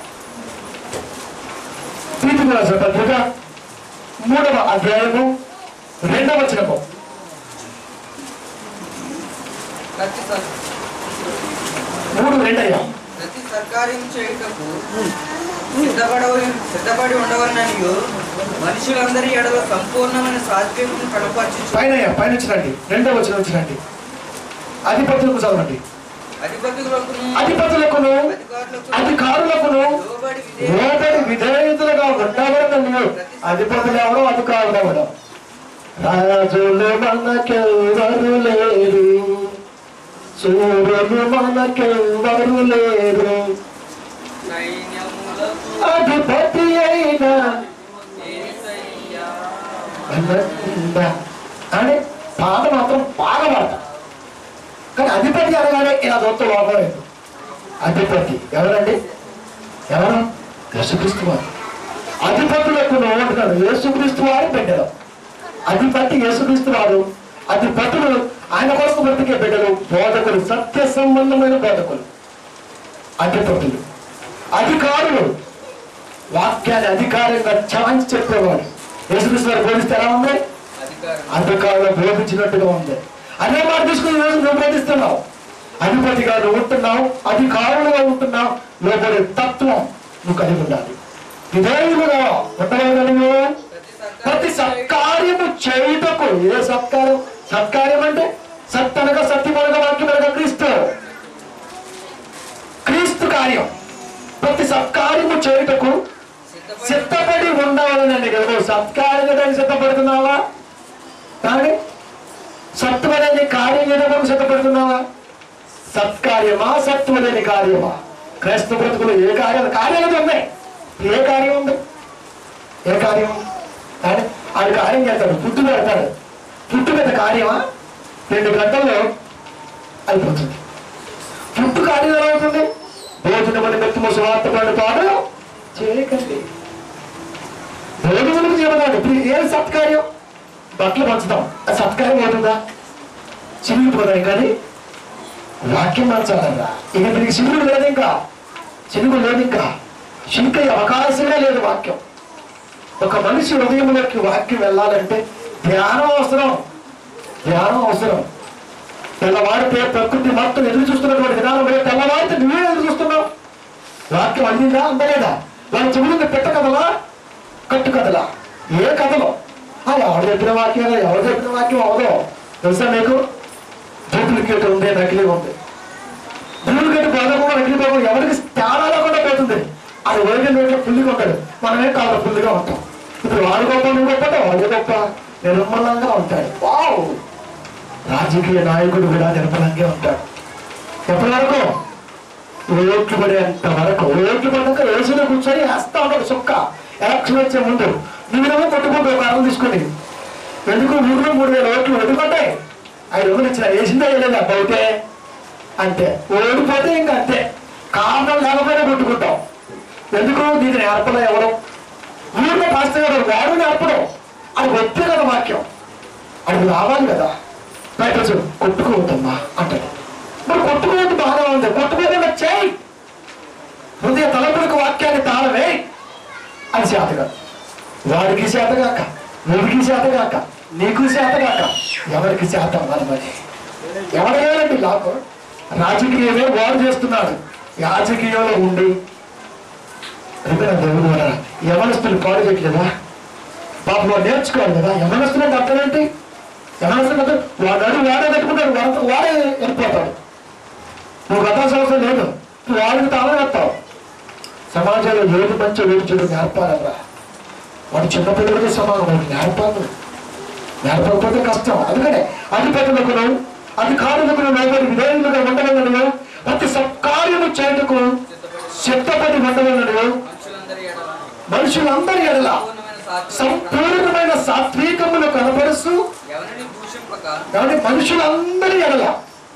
తీర్పు రాసిన పత్రిక మూడవ అధ్యాయము రెండవ వచనము ప్రతి సర్- మూడు రెండయ్యా ప్రతి సర్కార్యం చేయుటకు సిద్ధపడ సిద్ధపడి ఉండవలననియు మనుషులందరి ఎడల సంపూర్ణమైన సాత్వికను కనపరచు పైన పైన వచ్చినండి రెండవ వచనం వచ్చినండి అధిపతులకు చదవండి అధిపతులకును అధిపతులకును అధికారులకు అధికారులకును లోబడి విధేయ లోబడి విధేయతలుగా ఉండవలనని అధిపతులు ఎవడో అధికారులు ఎవడో రాజులు మనకెవరు లేరు సూర్యులు మనకెవరు లేరు సైన్యములకు అధిపతి అయిన యేసయ్యా. అన్నట్టుంద అని పాట మాత్రం బాగా పాడతాం కానీ అధిపతి అనగానే ఇలా దొత్త లోపం లేదు అధిపతి ఎవరండి ఎవరు యేసుక్రీస్తు వారు అధిపతులకు అంటున్నాడు యేసుక్రీస్తు వారి బిడ్డలు అధిపతి యేసుక్రీస్తు వారు అధిపతులు ఆయన కొరకు బ్రతికే బిడ్డలు బోధకులు సత్య సంబంధమైన బోధకులు అధిపతులు అధికారులు వాక్యాన్ని అధికారంగా ఛాన్స్ చెప్పేవాడు యేసుక్రీస్తు వారు బోధిస్తే ఎలా ఉంది అధికారం అధికారులు బోధించినట్టుగా ఉంది అదే మాట తీసుకుని ఈరోజు నువ్వు బోధిస్తున్నావు అధిపతిగా నువ్వు ఉంటున్నావు అధికారులుగా ఉంటున్నావు లోపలి తత్వం నువ్వు కలిగి ఉండాలి విధేయులుగా ఉండగలగలి ప్రతి ప్రతి సర్కార్యం సత్కార్యము చేయుటకు ఏ సత్కారం సత్కార్యం అంటే సత్తనగా సత్యమనగా వాక్యమనగా క్రీస్తు క్రీస్తు కార్యం ప్రతి సత్కార్యము చేయుటకు సిద్ధపడి సిద్ధపడి ఉండవాలనండి కదా నువ్వు సత్కార్యం చేయడానికి సిద్ధపడుతున్నావా కానీ సత్వలేని కార్యం చేయడానికి సిద్ధపడుతున్నావా సత్కార్యమా సత్వలేని కార్యమా క్రైస్తవ బ్రతుకులు ఏ కార్యాలు కార్యాలు ఉన్నాయి ఏ కార్యం ఉంది ఏ కార్యం కానీ ఆడు కార్యం చేస్తాడు పుట్టు పెడతాడు పుట్టు మీద కార్యమా రెండు గంటల్లో అయిపోతుంది పుట్టు కార్యం ఎలా అవుతుంది భోజనమని మెత్తము స్వార్థ పాడు చేయకండి భోజనములకు చేయమన్నాడు ఇప్పుడు ఏం సత్కార్యం బట్టలు పంచుతాం ఆ సత్కారం అవుతుందా చిరిగిపోతాయి కానీ వాక్యం మార్చాలన్నా ఇక దీనికి చిరుగుడు లేదు ఇంకా చిరుగు లేదు ఇంకా చింకే అవకాశమే లేదు వాక్యం ఒక మనిషి హృదయంలోకి వాక్యం వెళ్ళాలంటే ధ్యానం అవసరం ధ్యానం అవసరం తెల్లవారితే ప్రకృతి మొత్తం ఎదురు చూస్తున్నటువంటి విధానం లేదు తెల్లవారితే నువ్వే ఎదురు చూస్తున్నావు వాక్యం అందిందా అందలేదా వాళ్ళ చెవులు పెట్ట కథలా కట్టు కథలా ఏ కథలో ఆ, ఎవరు చెప్పిన వాక్యం ఎవరు చెప్పిన వాక్యం అవదో తెలుసా మీకు డూప్లికేట్ ఉంది నకిలీ ఉంది డూప్లికేట్ బాధకుండా నకిలీ బాధ ఎవరికి తేడా లేకుండా పోతుంది అది వైద్య నోట్లో పుల్లిగా ఉంటాడు మనమే కాదు పుల్లిగా ఉంటాం ఇప్పుడు వాడు గొప్ప నువ్వు గొప్ప వాడు గొప్ప నిర్మలంగా ఉంటాడు వావ్ రాజకీయ నాయకుడు కూడా నిర్మలంగా ఉంటాడు ఎప్పటి వరకు ఓట్లు పడేంత వరకు ఓట్లు పడ్డాక వేసిన కూర్చొని వేస్తా ఉంటాడు సుక్క ఎలక్షన్ వచ్చే ముందు నువ్వేమో కొట్టుకుంటూ ఒక అరం తీసుకొని ఎందుకు ఊరిలో మూడు వేల ఓట్లు ఎందుకుంటాయి ఐదు వందలు ఇచ్చిన వేసిందే వేయలేదు అబ్బవుతే అంతే ఓడిపోతే ఇంకా అంతే కారణం లేకపోయినా కొట్టుకుంటాం ఎందుకు దీన్ని నేర్పలే ఎవరు ఊరిలో పాస్టర్ గారు వాడు నేర్పడం అది వచ్చే కదా వాక్యం అది రావాలి కదా బయట వచ్చి కొట్టుకోవద్దమ్మా అంటాడు మరి కొట్టుకోవద్దు బాగా ఉంది కొట్టుకోకుండా చేయి హృదయ తలపులకు వాక్యాన్ని తాళవే అది చేతగా వాడికి చేతగాక నువ్వుకి చేతగాక నీకు చేతగాక ఎవరికి చేత అవ్వాలి మరి ఎవడేయాలండి లాభ రాజకీయమే వాడు చేస్తున్నాడు రాజకీయంలో ఉండి రిపేర్ దేవుడు వల్ల యవనస్తులు పాడు చేయట్లేదా పాపం వాడు నేర్చుకోవాలి కదా యవనస్తులు అంటే అర్థం ఏంటి యవనస్తులు అంటే వాడు అడుగు వాడే పెట్టుకుంటాడు వాడితో వాడే వెళ్ళిపోతాడు నువ్వు కట్టాల్సిన అవసరం లేదు నువ్వు వాడికి తాళం వేస్తావు సమాజంలో ఏది మంచి ఏది చెడు నేర్పాలరా వాడు చిన్నపిల్లలతో సమానం వాడు నేర్పాలి నేర్పకపోతే కష్టం అందుకనే అధిపతులకు అధికారులకు నలుగురు విధేయులుగా ఉండగలను ప్రతి సత్కార్యము చేయటకు సిద్ధపడి ఉండగలను మనుషులందరి ఎడల మనుషులందరి ఎడల పూర్ణమైన సాత్వికమును సంపూర్ణమైన సాత్వికమును కనపరుస్తూ ఎవరిని దూషింపక కాబట్టి మనుషులందరి ఎడల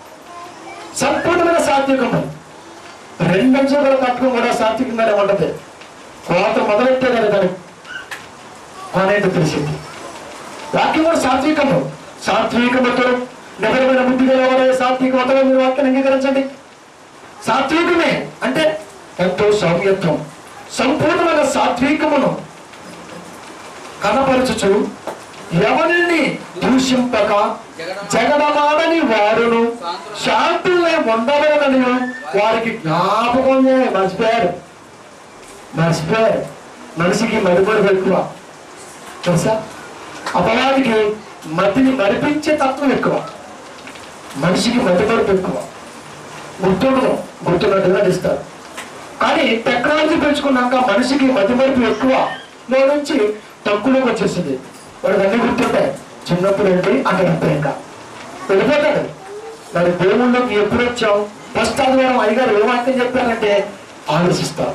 సంపూర్ణమైన సాత్వికము రెండంచుల పట్టుకుని కూడా సాత్వికంగానే ఉంటది కోత మొదలెట్టే కదా దాని కోనేంటో తెలిసింది వాక్యం కూడా సాత్వికము సాత్వికముతో నిజమైన బుద్ధి గలవాడే సాత్వికమతో మీరు వాక్యాన్ని అంగీకరించండి సాత్వికమే అంటే ఎంతో సౌమ్యత్వం సంపూర్ణమైన సాత్వికమును కనపరచుచు ఎవరిని దూషింపక జగడమాడని వారును శాంతులై ఉండవలని వారికి జ్ఞాపకం చేయ మర్చిపోయారు మర్చిపోయారు మనిషికి మరిపడి ఎక్కువ తెలుసా అపవాదికి మతిని మరిపించే తత్వం ఎక్కువ మనిషికి మతిమరుపు ఎక్కువ గుర్తుండదు గుర్తున్నట్టుగా నటిస్తారు కానీ టెక్నాలజీ పెంచుకున్నాక మనిషికి మతిమరుపు ఎక్కువ లో నుంచి తక్కువలోకి వచ్చేసింది వాడికి అన్ని గుర్తుంటాయి చిన్నప్పుడు ఏంటి అంటే అంతే ఇంకా వెళ్ళిపోతాడు మరి దేవుళ్ళకి ఎప్పుడు వచ్చాం ఫస్ట్ ఆదివారం అయ్యగారు ఏ వాక్యం చెప్పారంటే ఆలోచిస్తాం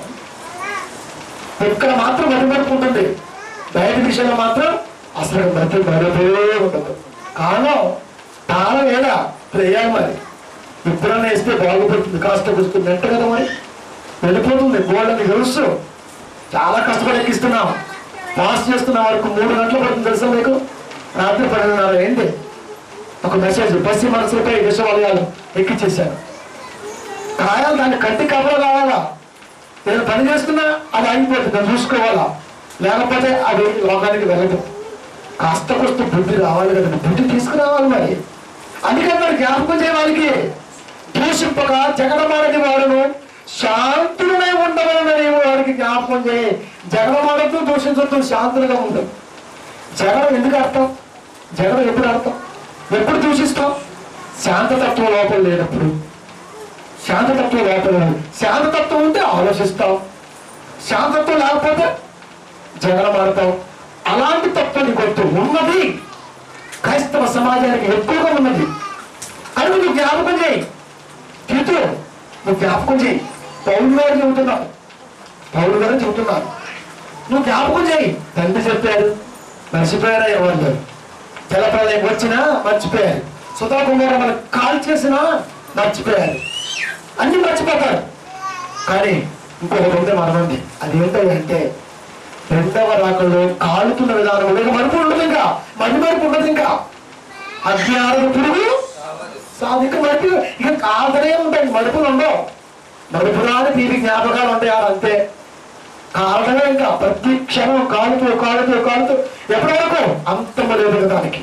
ఇక్కడ మాత్రం మతిమరుపు ఉంటుంది బయట విషయంలో మాత్రం అసలు మతి మరపే ఉండదు కాలం తాళం ఏడా వేయాలి మరి ఎప్పుడన్నా వేస్తే బాగుపడుతుంది కాస్త వస్తుంది వెంట కదా మరి వెళ్ళిపోతుంది గోల్డ్ని తెలుసు చాలా కష్టపడి ఎక్కిస్తున్నాం పాస్ చేస్తున్న వరకు మూడు గంటలు పడుతుంది తెలుసా మీకు రాత్రి పన్నెండున్నర ఏంటి ఒక మెసేజ్ బస్సు మనసులపై విషవాలయాలు ఎక్కిచ్చేశాను కాయాలి దాన్ని కట్టి కవర్ కావాలా నేను పని చేస్తున్నా అది ఆగిపోతుంది నేను చూసుకోవాలా లేకపోతే అది లోకానికి వెళ్ళదు కాస్త కొస్త బుద్ధి రావాలి కదండి బుద్ధి తీసుకురావాలి మరి అందుకని మరి జ్ఞాపకం చేయడానికి దూషింపక జగడమాడని వాడును శాంతులనే ఉండవలనని వాడికి జ్ఞాపకం చేయి జగడమాడద్దు దూషించద్దు శాంతులుగా ఉండు జగడం ఎందుకు అర్థం జగడం ఎప్పుడు అర్థం ఎప్పుడు దూషిస్తాం శాంతతత్వం లోపల లేనప్పుడు శాంతతత్వం లోపల లేదు. శాంతతత్వం ఉంటే ఆలోచిస్తాం శాంతత్వం లేకపోతే జగడమాడతాం అలాంటి తత్వం నీకు ఉన్నది క్రైస్తవ సమాజానికి ఎక్కువగా ఉన్నది అని నువ్వు జ్ఞాపకం చేయి తీతు నువ్వు జ్ఞాపకం చేయి పౌరులు గారు చెబుతున్నావు పౌరులు గారు చెబుతున్నారు నువ్వు జ్ఞాపకం చేయి తండ్రి చెప్పారు మర్చిపోయారా ఎవరు జలప్రలయం వచ్చినా మర్చిపోయారు సుధా కుమార్ మనకు కాల్ చేసినా మర్చిపోయారు అన్ని మర్చిపోతారు కానీ ఇంకొకటి ఉంటే మనమంది అది ఏంటంటే రెండవ రాకల్లో కాలుతున్న విధానం ఉండదు మరుపు ఉండదు ఇంకా మడి మరుపు ఉండదు ఇంకా అజ్ఞానం పురుగు సాధిక మరుపు ఇక కాదనే ఉంటాయి మడుపులు ఉండవు మడుపు రాని తీపి జ్ఞాపకాలు ఉంటాయి ఆడ అంతే కారణమే ఇంకా ప్రతి క్షణం కాలుతూ కాలుతూ కాలుతూ ఎప్పటి వరకు అంతమ లేదు దానికి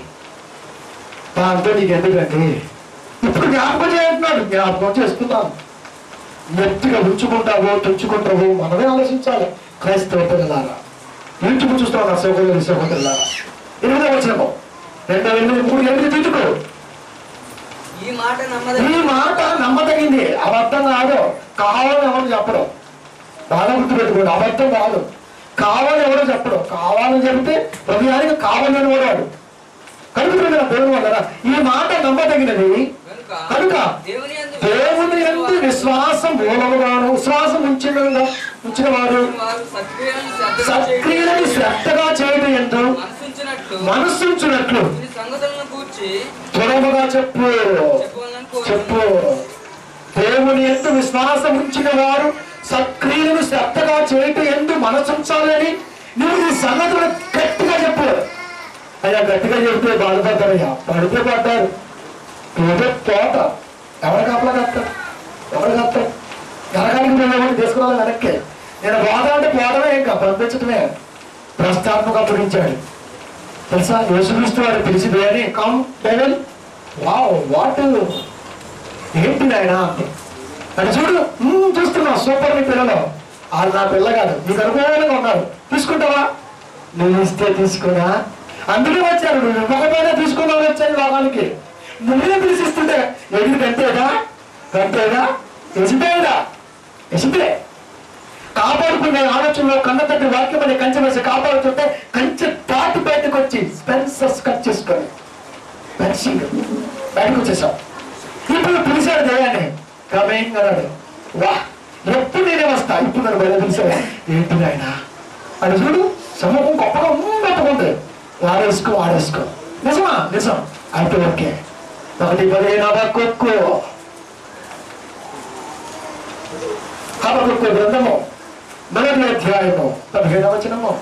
దాంతో నీకు ఎందుకంటే ఇప్పుడు జ్ఞాపకం చేయంటున్నాడు జ్ఞాపకం చేస్తున్నాను మెత్తిగా ఉంచుకుంటావో తుంచుకుంటావో మనమే ఆలోచించాలి క్రైస్తవ పిల్లలారా యూట్యూబ్ చూస్తున్నాను సోదరులు సహోదరులారా ఎనిమిదో వచ్చినము రెండో ఎనిమిది మూడు ఎనిమిది తిట్టుకో ఈ మాట ఈ నమ్మదగిన మాట నమ్మదగింది అబద్ధం కాదు కావాలని ఎవరు చెప్పడం బాగా గుర్తుపెట్టుకోండి అబద్ధం కాదు కావాలని ఎవరో చెప్పడం కావాలని చెబితే హృదయానికి కావాలని వాడాడు కనుక దేవుని వల్ల ఈ మాట నమ్మదగినది కనుక కనుక దేవుని యందు దేవుని ఎందు విశ్వాసం మూలముగాను విశ్వాసం ఉంచిన ఉంచిన వారు వారు సత్క్రియలను శ్రద్ధగా సత్క్రియలను చేయడం శ్రద్ధగా చేయడం ఎందు మనసుంచినట్లు మనస్సుంచినట్లు ఈ సంగతులను కూర్చి త్వరముగా చెప్పు చెప్పవాలని చెప్పు కోరుతున్నాను దేవుని ఎందు విశ్వాసం ఉంచిన వారు సత్క్రియలను శ్రద్ధగా చేయటం ఎందు మనసుంచాలని నువ్వు ఈ సంగతులు గట్టిగా చెప్పు అయ్యా గట్టిగా చెబితే బాధపడ్డారయ్యా పడితే పడ్డారు ఏదో తోట ఎవరు కాపలా కట్టారు ఎవరు కట్టారు నరకానికి వెళ్ళేవాడిని తీసుకురావాలి వెనక్కి నేను బాధ అంటే పోవడమే ఇంకా పంపించడమే ప్రస్తాత్మక అప్పగించాడు తెలుసా యేసుక్రీస్తు వారు పిలిచి దేని కమ్ డెవల్ వావ్ వాట్ ఏంటి నాయన అని చూడు "మ్మ్, చూస్తున్నా సూపర్ నీ పిల్లలు వాళ్ళు నా పిల్ల కాదు నీకు అనుభవంగా ఉన్నారు తీసుకుంటావా నువ్వు ఇస్తే తీసుకున్నా అందుకే వచ్చారు నువ్వు ఇవ్వకపోయినా తీసుకున్నావు వచ్చాను లోకానికి నువ్వే పిలిచిస్తుంటే ఎదురు గంటేదా గంటేదా ఎసిపేదా ఎసిపే కాపాడుకునే ఆలోచనలో కన్న తట్టి వాక్యం అనే కంచె వేసి కాపాడుతుంటే కంచె దాటి బయటకు వచ్చి స్పెన్సర్స్ కట్ చేసుకొని పెన్సింగ్ బయటకు వచ్చేసాం ఇప్పుడు పిలిచాడు దయ్యాన్ని కమింగ్ అన్నాడు వా ఎప్పుడు నేనే వస్తా ఇప్పుడు నన్ను బయట పిలిచాడు ఏంటి నాయన అని చూడు సమూహం గొప్పగా పెట్టుకుంది వాడేసుకో వాడేసుకో నిజమా నిజం అయితే ఓకే ఒకటి పదిహేను అబక్కొక్కు అబక్కొక్కు గ్రంథము మొదటి అధ్యాయము పదిహేడవ వచనము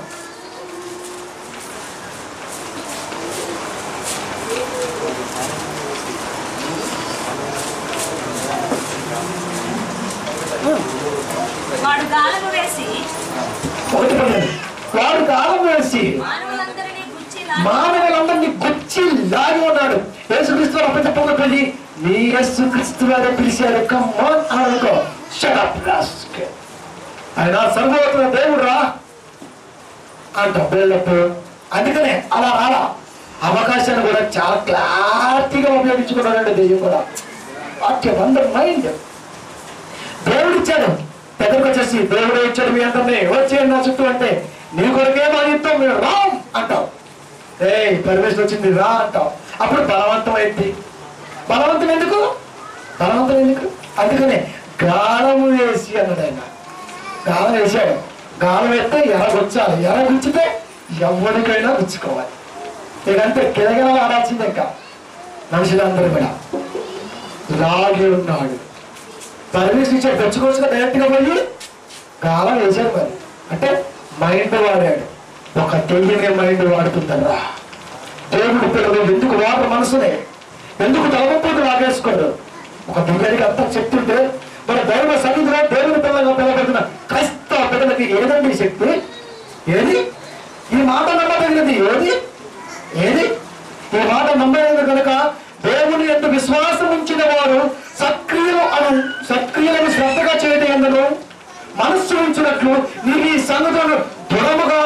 వాడు గాలము వేసి ఒకటి పదిహేను వాడు కాలం వేసి మానవులందరినీ గుచ్చి మానవులందరినీ గుచ్చి లాగి ఉన్నాడు యేసుక్రీస్తు అప్పచెప్పక పెళ్లి నీ యేసుక్రీస్తు వారే పిలిచారు కమ్మన్ అని అనుకో షటప్ ఆయన సర్వోత్తర దేవుడు రా అంట బిల్డప్ అందుకనే అలా రాలా అవకాశాన్ని కూడా చాలా క్లారిటీగా ఉపయోగించుకున్నాడండి దెయ్యం కూడా వాక్యం అందరు మైండ్ దేవుడు ఇచ్చాడు దగ్గరకు వచ్చేసి దేవుడు ఇచ్చాడు మీ అందరినీ వచ్చేయండి నా చుట్టూ అంటే నీ కొరకే మా యుద్ధం మేము రాం అంటావు ఏ పరమేశ్వర్ వచ్చింది రా అంటావు అప్పుడు బలవంతం అయింది బలవంతం ఎందుకు బలవంతం ఎందుకు అందుకనే గాలము వేసి అన్నాడు ఆయన గాలం వేసాడు గాలం వేస్తే ఎర గుచ్చాలి ఎర గుచ్చితే ఎవరికైనా గుచ్చుకోవాలి ఇదంటే కిలగిల ఆడాల్సిందే ఇంకా మనుషులందరూ కూడా లాగి ఉన్నాడు పర్మిషన్ ఇచ్చాడు తెచ్చుకోవచ్చు డైరెక్ట్ గా పోయి గాలం వేసాడు మరి అంటే మైండ్ వాడాడు ఒక తెలియని మైండ్ వాడుతుందరా దేవుడు పిల్లలు ఎందుకు వాడు మనసునే ఎందుకు తలవంపుడు లాగేసుకోడు ఒక దుర్గడికి అంతా చెప్తుంటే మన దైవ సన్నిధిలో దేవుని పిల్లగా పిల్లబడుతున్న క్రైస్తవ పిల్లలకి ఏదండి ఈ శక్తి ఏది ఈ మాట నమ్మదగినది ఏది ఏది ఈ మాట నమ్మలేదు కనుక దేవుని యొక్క విశ్వాసం ఉంచిన వారు సక్రియలు అను సక్రియలను శ్రద్ధగా చేయడం ఎందుకు మనస్సు ఉంచినట్లు నీవు ఈ సంగతులను దృఢముగా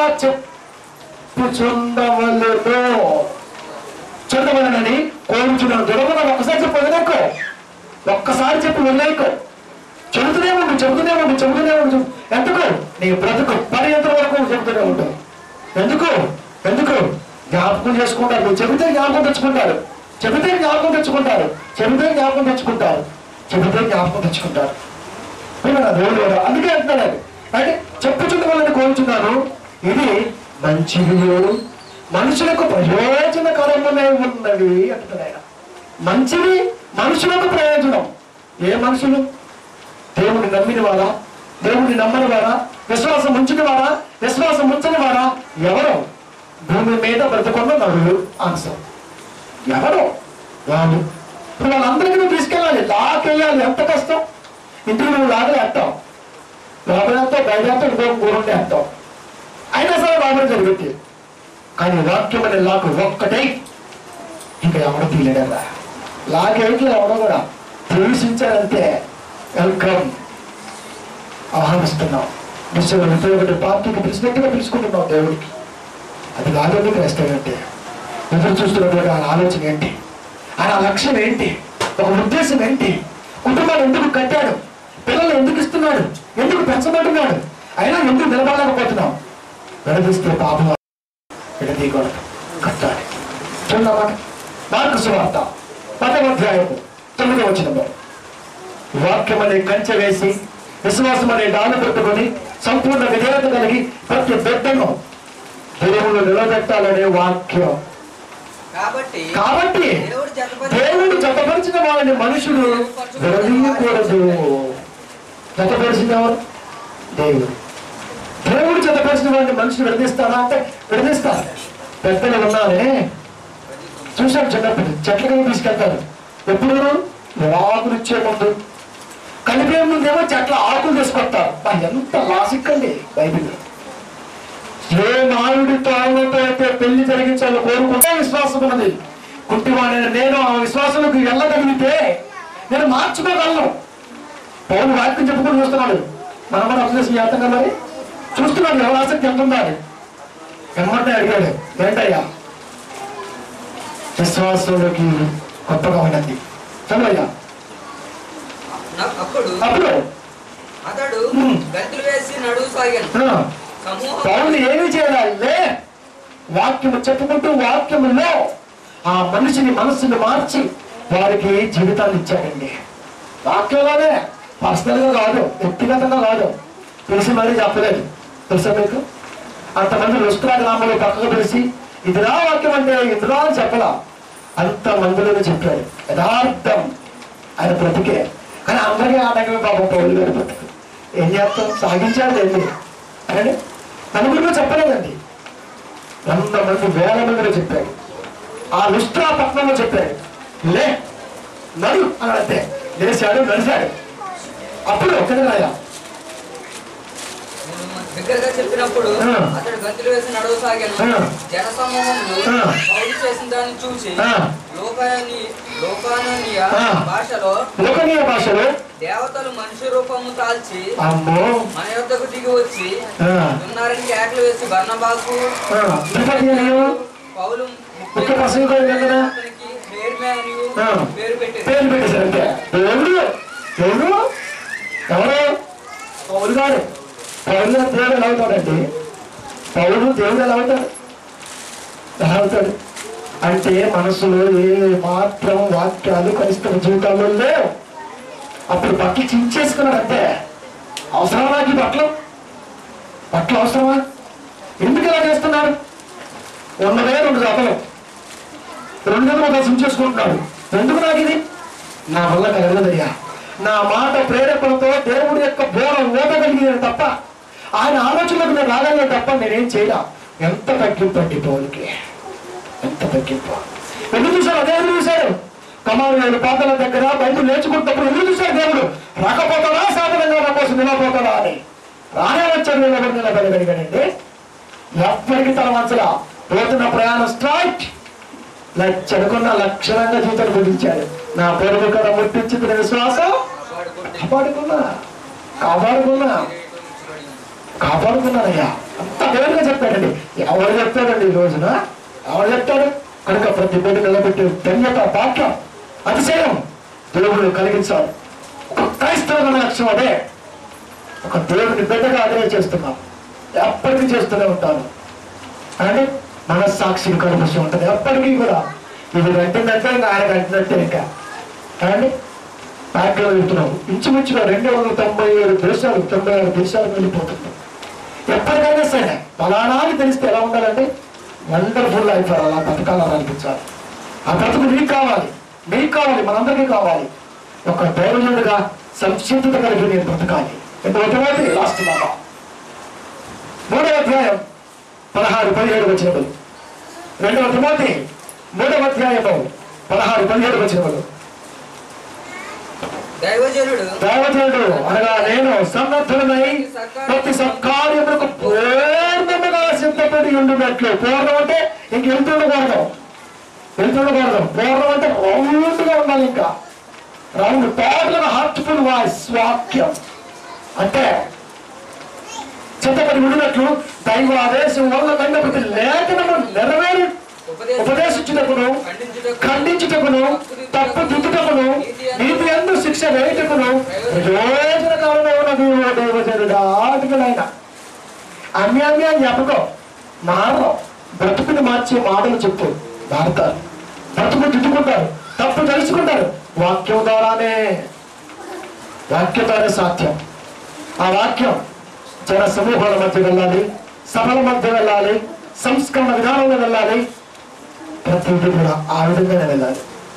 చెప్పుచుండవలను చూడవలనని కోరుచున్నాను దృఢముగా ఒక్కసారి చెప్పు వదిలేకో ఒక్కసారి చెప్పి వదిలేకో చెబుతూనే ఉండు చెబుతూనే ఉండు చెబుతూనే ఉండు ఎందుకు నీ బ్రతుకు పర్యంత వరకు చెబుతూనే ఉంటావు ఎందుకు ఎందుకు జ్ఞాపకం చేసుకుంటారు నువ్వు చెబితే జ్ఞాపకం తెచ్చుకుంటారు చెబితే జ్ఞాపకం తెచ్చుకుంటారు చెబితే జ్ఞాపకం తెచ్చుకుంటారు చెబితే జ్ఞాపకం తెచ్చుకుంటారు విన్నారా? దేవుడు కూడా అందుకే అంటున్నాడు అది. అంటే చెప్పుచున్న వాళ్ళని కోరుచున్నాను ఇది మంచిది మనుషులకు ప్రయోజనకరమనే ఉన్నది అంటున్నాడు ఆయన మంచిది మనుషులకు ప్రయోజనం ఏ మనుషులు దేవుని నమ్మిన వారా దేవుని నమ్మని వారా విశ్వాసం ఉంచిన వారా విశ్వాసం ఉంచని వారా ఎవరు భూమి మీద బ్రతుకున్న నరులు ఆన్సర్ ఎవరు వాళ్ళు ఇప్పుడు వాళ్ళందరికీ నువ్వు తీసుకెళ్ళాలి లాకేయాలి ఎంత కష్టం ఇంటికి నువ్వు లాగలే వేస్తావు లోపలేస్తావు బయట వేస్తావు ఇంకో గురుండి వేస్తావు అయినా సరే లోపల జరుగుతుంది కానీ వాక్యం అనే లాకు ఒక్కటే ఇంకా ఎవడో తీయలేడరా లాగేట్లు ఎవడో కూడా ప్రవేశించారంటే వెల్కమ్ ఆహ్వానిస్తున్నాం నిశ్చయం ఒకటి పార్టీకి పిలిచినట్టుగా పిలుచుకుంటున్నాం దేవుడికి అది కాదండి క్రైస్తవంటే ఎదురు చూస్తున్నటువంటి ఆయన ఆలోచన ఏంటి ఆయన లక్ష్యం ఏంటి ఒక ఉద్దేశం ఏంటి కుటుంబాన్ని ఎందుకు కట్టాడు పిల్లలు ఎందుకు ఇస్తున్నాడు ఎందుకు పెంచమంటున్నాడు అయినా ఎందుకు నిలబడలేకపోతున్నాం విడదీస్తే పాపం విడదీయకూడదు కట్టాలి చూడమాట మార్కు సువార్త పదవ అధ్యాయము తొమ్మిదవ వచనంలో వాక్యం అనే కంచె వేసి విశ్వాసం అనే డాలు పెట్టుకొని సంపూర్ణ విధేయత కలిగి ప్రతి బిడ్డను దేవుడు నిలబెట్టాలనే వాక్యం కాబట్టి కాబట్టి దేవుడు జతపరిచిన దేవుడు జతపరిచిన వారిని మనుషులు విడదీయకూడదు జతపరిచిన ఎవరు దేవుడు దేవుడు జతపరిచిన వారిని మనుషులు విడదీస్తారా అంటే విడదీస్తారు పెద్దలు ఉన్నారే చూసాం చిన్నప్పుడు చెట్లకి తీసుకెళ్తారు ఎప్పుడు ఆకులు ఇచ్చే ముందు కలిపే ముందేమో చెట్ల ఆకులు తీసుకొస్తారు బా, ఎంత లాజిక్ అండి బైబిల్ ఏ నాయుడితో ఆయనతో అయితే పెళ్లి జరిగించాలో కోరుకుంటే విశ్వాసం ఉన్నది కుంటివాడైన నేను ఆ విశ్వాసంలోకి వెళ్ళగలిగితే నేను మార్చుకోగలను పౌరు వాక్యం చెప్పుకొని చూస్తున్నాడు మనం కూడా అర్థం చేసి చేస్తాం మరి చూస్తున్నాడు ఎవరు ఆసక్తి ఎంత ఉండాలి ఎమ్మంటే అడిగాడు ఏంటయ్యా విశ్వాసంలోకి గొప్పగా ఉన్నది చదవయ్యా నా- అప్పుడు అప్పుడు అతడు హ్మ్. గంతులు వేసి నడువు సాగాను ఆ, సమూహం పౌరులు ఏమి చేయాలి లే వాక్యము చెప్పుకుంటూ వాక్యములో ఆ మనిషిని మనస్సుని మార్చి వారికి జీవితాన్ని ఇచ్చాడండి వాక్యంలోనే పర్సనల్ గా కాదు వ్యక్తిగతంగా కాదు తెలిసి మరీ చెప్పలేదు తెలుసా మీకు అంతమంది లుస్త్రా గ్రామంలో పక్కకు పిలిచి ఇదిరా వాక్యం అంటే ఇదిరా అని చెప్పలా అంత మందిలోనే చెప్పాడు యథార్థం ఆయన బ్రతికే కానీ అందరికీ ఆటంకమే పాపం పౌరులు గారి బ్రతుకు ఏం చేస్తాం సాగించాడు వెళ్ళి అంటే నలుగురిలో చెప్పలేదండి వంద మంది వేల మందిలో చెప్పాడు ఆ లుస్ట్రా పట్టణంలో చెప్పాడు లే నడు అని అంటే లేచాడు నడిచాడు అప్పుడు ఒక్కడే రాయా నేను దగ్గరగా చెప్పినప్పుడు ఆ. అతడు గంతులు వేసి నడవసాగాను ఆ. జన సమూహంలో ఆ. పౌలు చేసిన దాన్ని చూసి ఆ. లోకాని లోకానీయ ఆ. భాషలో లోకనీయ భాషలో దేవతలు మనిషి రూపము తాల్చి అమ్మో మన యొద్దకు దిగి వచ్చి ఆ, ఉన్నారని కేకలు వేసి బర్ణబాకు ఆ, ద్విపదీయులు, పౌలు ఒక్క పసంగా ఉంది కదా? అతనికి నేర్మే అని ఆ. పేరు పెట్టారు పేరు పెట్టేశారు అంతే దేవుడు దేవుడు ఎవరు పౌరు గారు పౌరు గారు దేవుడు ఎలా అవుతాడండి పౌరుడు దేవుడు ఎలా అవుతాడు ఎలా అవుతాడు అంటే మనసులో ఏ మాత్రం వాక్యాలు క్రైస్తవ జీవితంలో లేవు అప్పుడు బట్టలు చించేసుకున్నాడు అంతే అవసరమా నాకు ఈ బట్టలు బట్టలు అవసరమా ఎందుకు ఇలా చేస్తున్నారు ఉన్నదే రెండు జతలు రెండు నెలలు ఒక చించేసుకుంటున్నాడు ఎందుకు నాకు ఇది నా వల్ల కలగదయ్యా నా మాట ప్రేరేపణతో దేవుడి యొక్క బోర ఓదగలిగిన తప్ప ఆయన ఆలోచనలకు నేను రాగలను తప్ప నేనేం చేయడా ఎంత తగ్గింపు అండి పౌలకి ఎంత తగ్గింపు ఎందుకు చూశారు అదే ఎందుకు చూశారు కమారు పాతల దగ్గర బయట లేచుకుంటున్నప్పుడు ఎందుకు చూశారు దేవుడు రాకపోతాడా సాధనంగా నా కోసం నిలబోతాడా అని రానే వచ్చాడు నిలబడి నిలబడగలిగాడండి ఎప్పటికీ తల వంచలా పోతున్న ప్రయాణం స్ట్రైట్ లక్షడుకున్న లక్షణంగా జీవితం గురించాడు నా పొరుగు కథ ముట్టించింది విశ్వాసం కాపాడుకున్నా కాపాడుకున్నా కాపాడుకున్నానయ్యా అంత దేవుడిగా చెప్పాడండి ఎవరు చెప్తాడండి ఈ రోజున ఎవరు చెప్తాడు కనుక ప్రతి బిడ్డ నిలబెట్టి ధన్యత భాగ్యం అతిశయం దేవుడు కలిగించాలి ఒక క్రైస్తవ లక్ష్యం అదే ఒక దేవుని బిడ్డగా అదే చేస్తున్నాం ఎప్పటికీ చేస్తూనే ఉంటాను అంటే మనస్సాక్షిని కనిపిస్తూ ఉంటుంది ఎప్పటికీ కూడా ఇది వెంటనంటే ఇంకా ఆయన వెంటనంటే ఇంకా కానీ ప్యాక్లో వెళ్తున్నాం ఇంచుమించుగా రెండు వందల తొంభై ఏడు దేశాలు తొంభై ఆరు దేశాలకు వెళ్ళిపోతున్నాం ఎప్పటికైనా సరే ఫలానాన్ని తెలిస్తే ఎలా ఉండాలంటే వండర్ఫుల్ లైఫ్ అలా బతకాలని అనిపించాలి ఆ బ్రతుకు నీకు కావాలి నీకు కావాలి మనందరికీ కావాలి ఒక దైవజనుడిగా సంసిద్ధత కలిగి నేను బ్రతకాలి ఎందుకంటే లాస్ట్ బాబా మూడవ అధ్యాయం పదహారు పదిహేడు వచ్చినప్పుడు రెండవ తిమోతి మూడవ అధ్యాయము పదహారు పదిహేడు వచ్చినప్పుడు దైవజనుడు దేవతడు అనగా నేను సన్నద్ధుడనై ప్రతి సత్కార్యములకు పూర్ణముగా సిద్ధపడి ఉండినట్లు పూర్ణం అంటే ఇంక వెళ్తుండకూడదు వెళ్తుండకూడదు పూర్ణం అంటే రౌండ్గా ఉండాలి ఇంకా రౌండ్ టోటల్ హార్ట్ఫుల్ వాయిస్ వాక్యం అంటే చిత్తపడి ఉండినట్లు దైవ ఆదేశం వల్ల తండ్రి ప్రతి లేఖనము నెరవేరు ఉపదేశించుటకును ఖండించుటకును తప్పు దిద్దుటకును నీతి ఎందు శిక్ష వేయుటకును ప్రయోజనకరమైన ఉన్నది ఓ దేవజనుడా ఆటకులైన అన్యాన్యాన్ని చెప్పకో మారరు బ్రతుకుని మార్చే మాటలు చెప్పు మారుతారు బ్రతుకు దిద్దుకుంటారు తప్పు తెలుసుకుంటారు వాక్యం ద్వారానే వాక్యం ద్వారానే సాధ్యం ఆ వాక్యం జన సమూహాల మధ్య వెళ్ళాలి సభల మధ్య వెళ్ళాలి సంస్కరణ విధానంలో వెళ్ళాలి ప్రతిదీ కూడా ఆ విధంగానే వెళ్ళాలి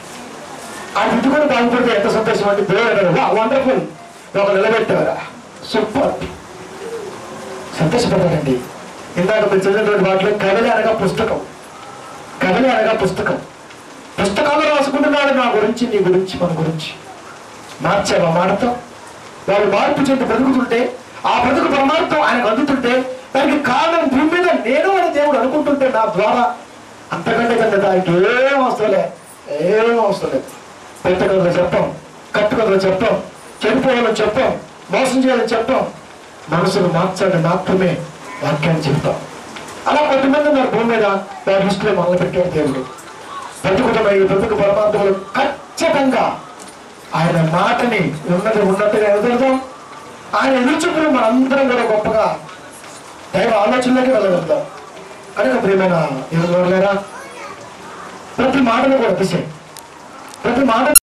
ఆ ఇంటి కూడా బాగుపడితే ఎంత సంతోషం అంటే దేవుడు వండర్ఫుల్ ఒక నిలబెట్టారా సూపర్ సంతోషపడ్డానండి ఇందాక మీరు చదివినటువంటి వాటిలో కవిలి అనగా పుస్తకం కవిలి అనగా పుస్తకం పుస్తకాలు రాసుకుంటున్నాడు నా గురించి నీ గురించి మన గురించి మార్చావా మాటతో వాళ్ళు మార్పు చెంది బ్రతుకుతుంటే ఆ బ్రతుకు పరమార్థం ఆయనకు అందుతుంటే దానికి కారణం భూమి మీద నేను అని దేవుడు అనుకుంటుంటే నా ద్వారా అంతకంటే కంటే దానికి ఏం అవసరం లే ఏం అవసరం లేదు పెద్ద కథలు చెప్పాం కట్టు కథలు చెప్పాం చెడిపోవాలని చెప్పాం మోసం చేయాలని చెప్పాం మనసును మార్చాలని మాత్రమే వాక్యాన్ని చెప్తాం అలా కొంతమంది ఉన్నారు భూమి మీద వారి దృష్టిలో మొదలు పెట్టాడు దేవుడు బ్రతుకుతున్న ఈ బ్రతుకు పరమాత్మలు ఖచ్చితంగా ఆయన మాటని ఉన్నది ఉన్నట్టుగా ఎదురుదాం ఆయన ఎదుర్చుకుని మనందరం కూడా గొప్పగా దైవ ఆలోచనలోకి వెళ్ళగలుగుతాం కనుక ప్రియమైన ఎవరు ప్రతి మాటను కూడా తీసే ప్రతి మాట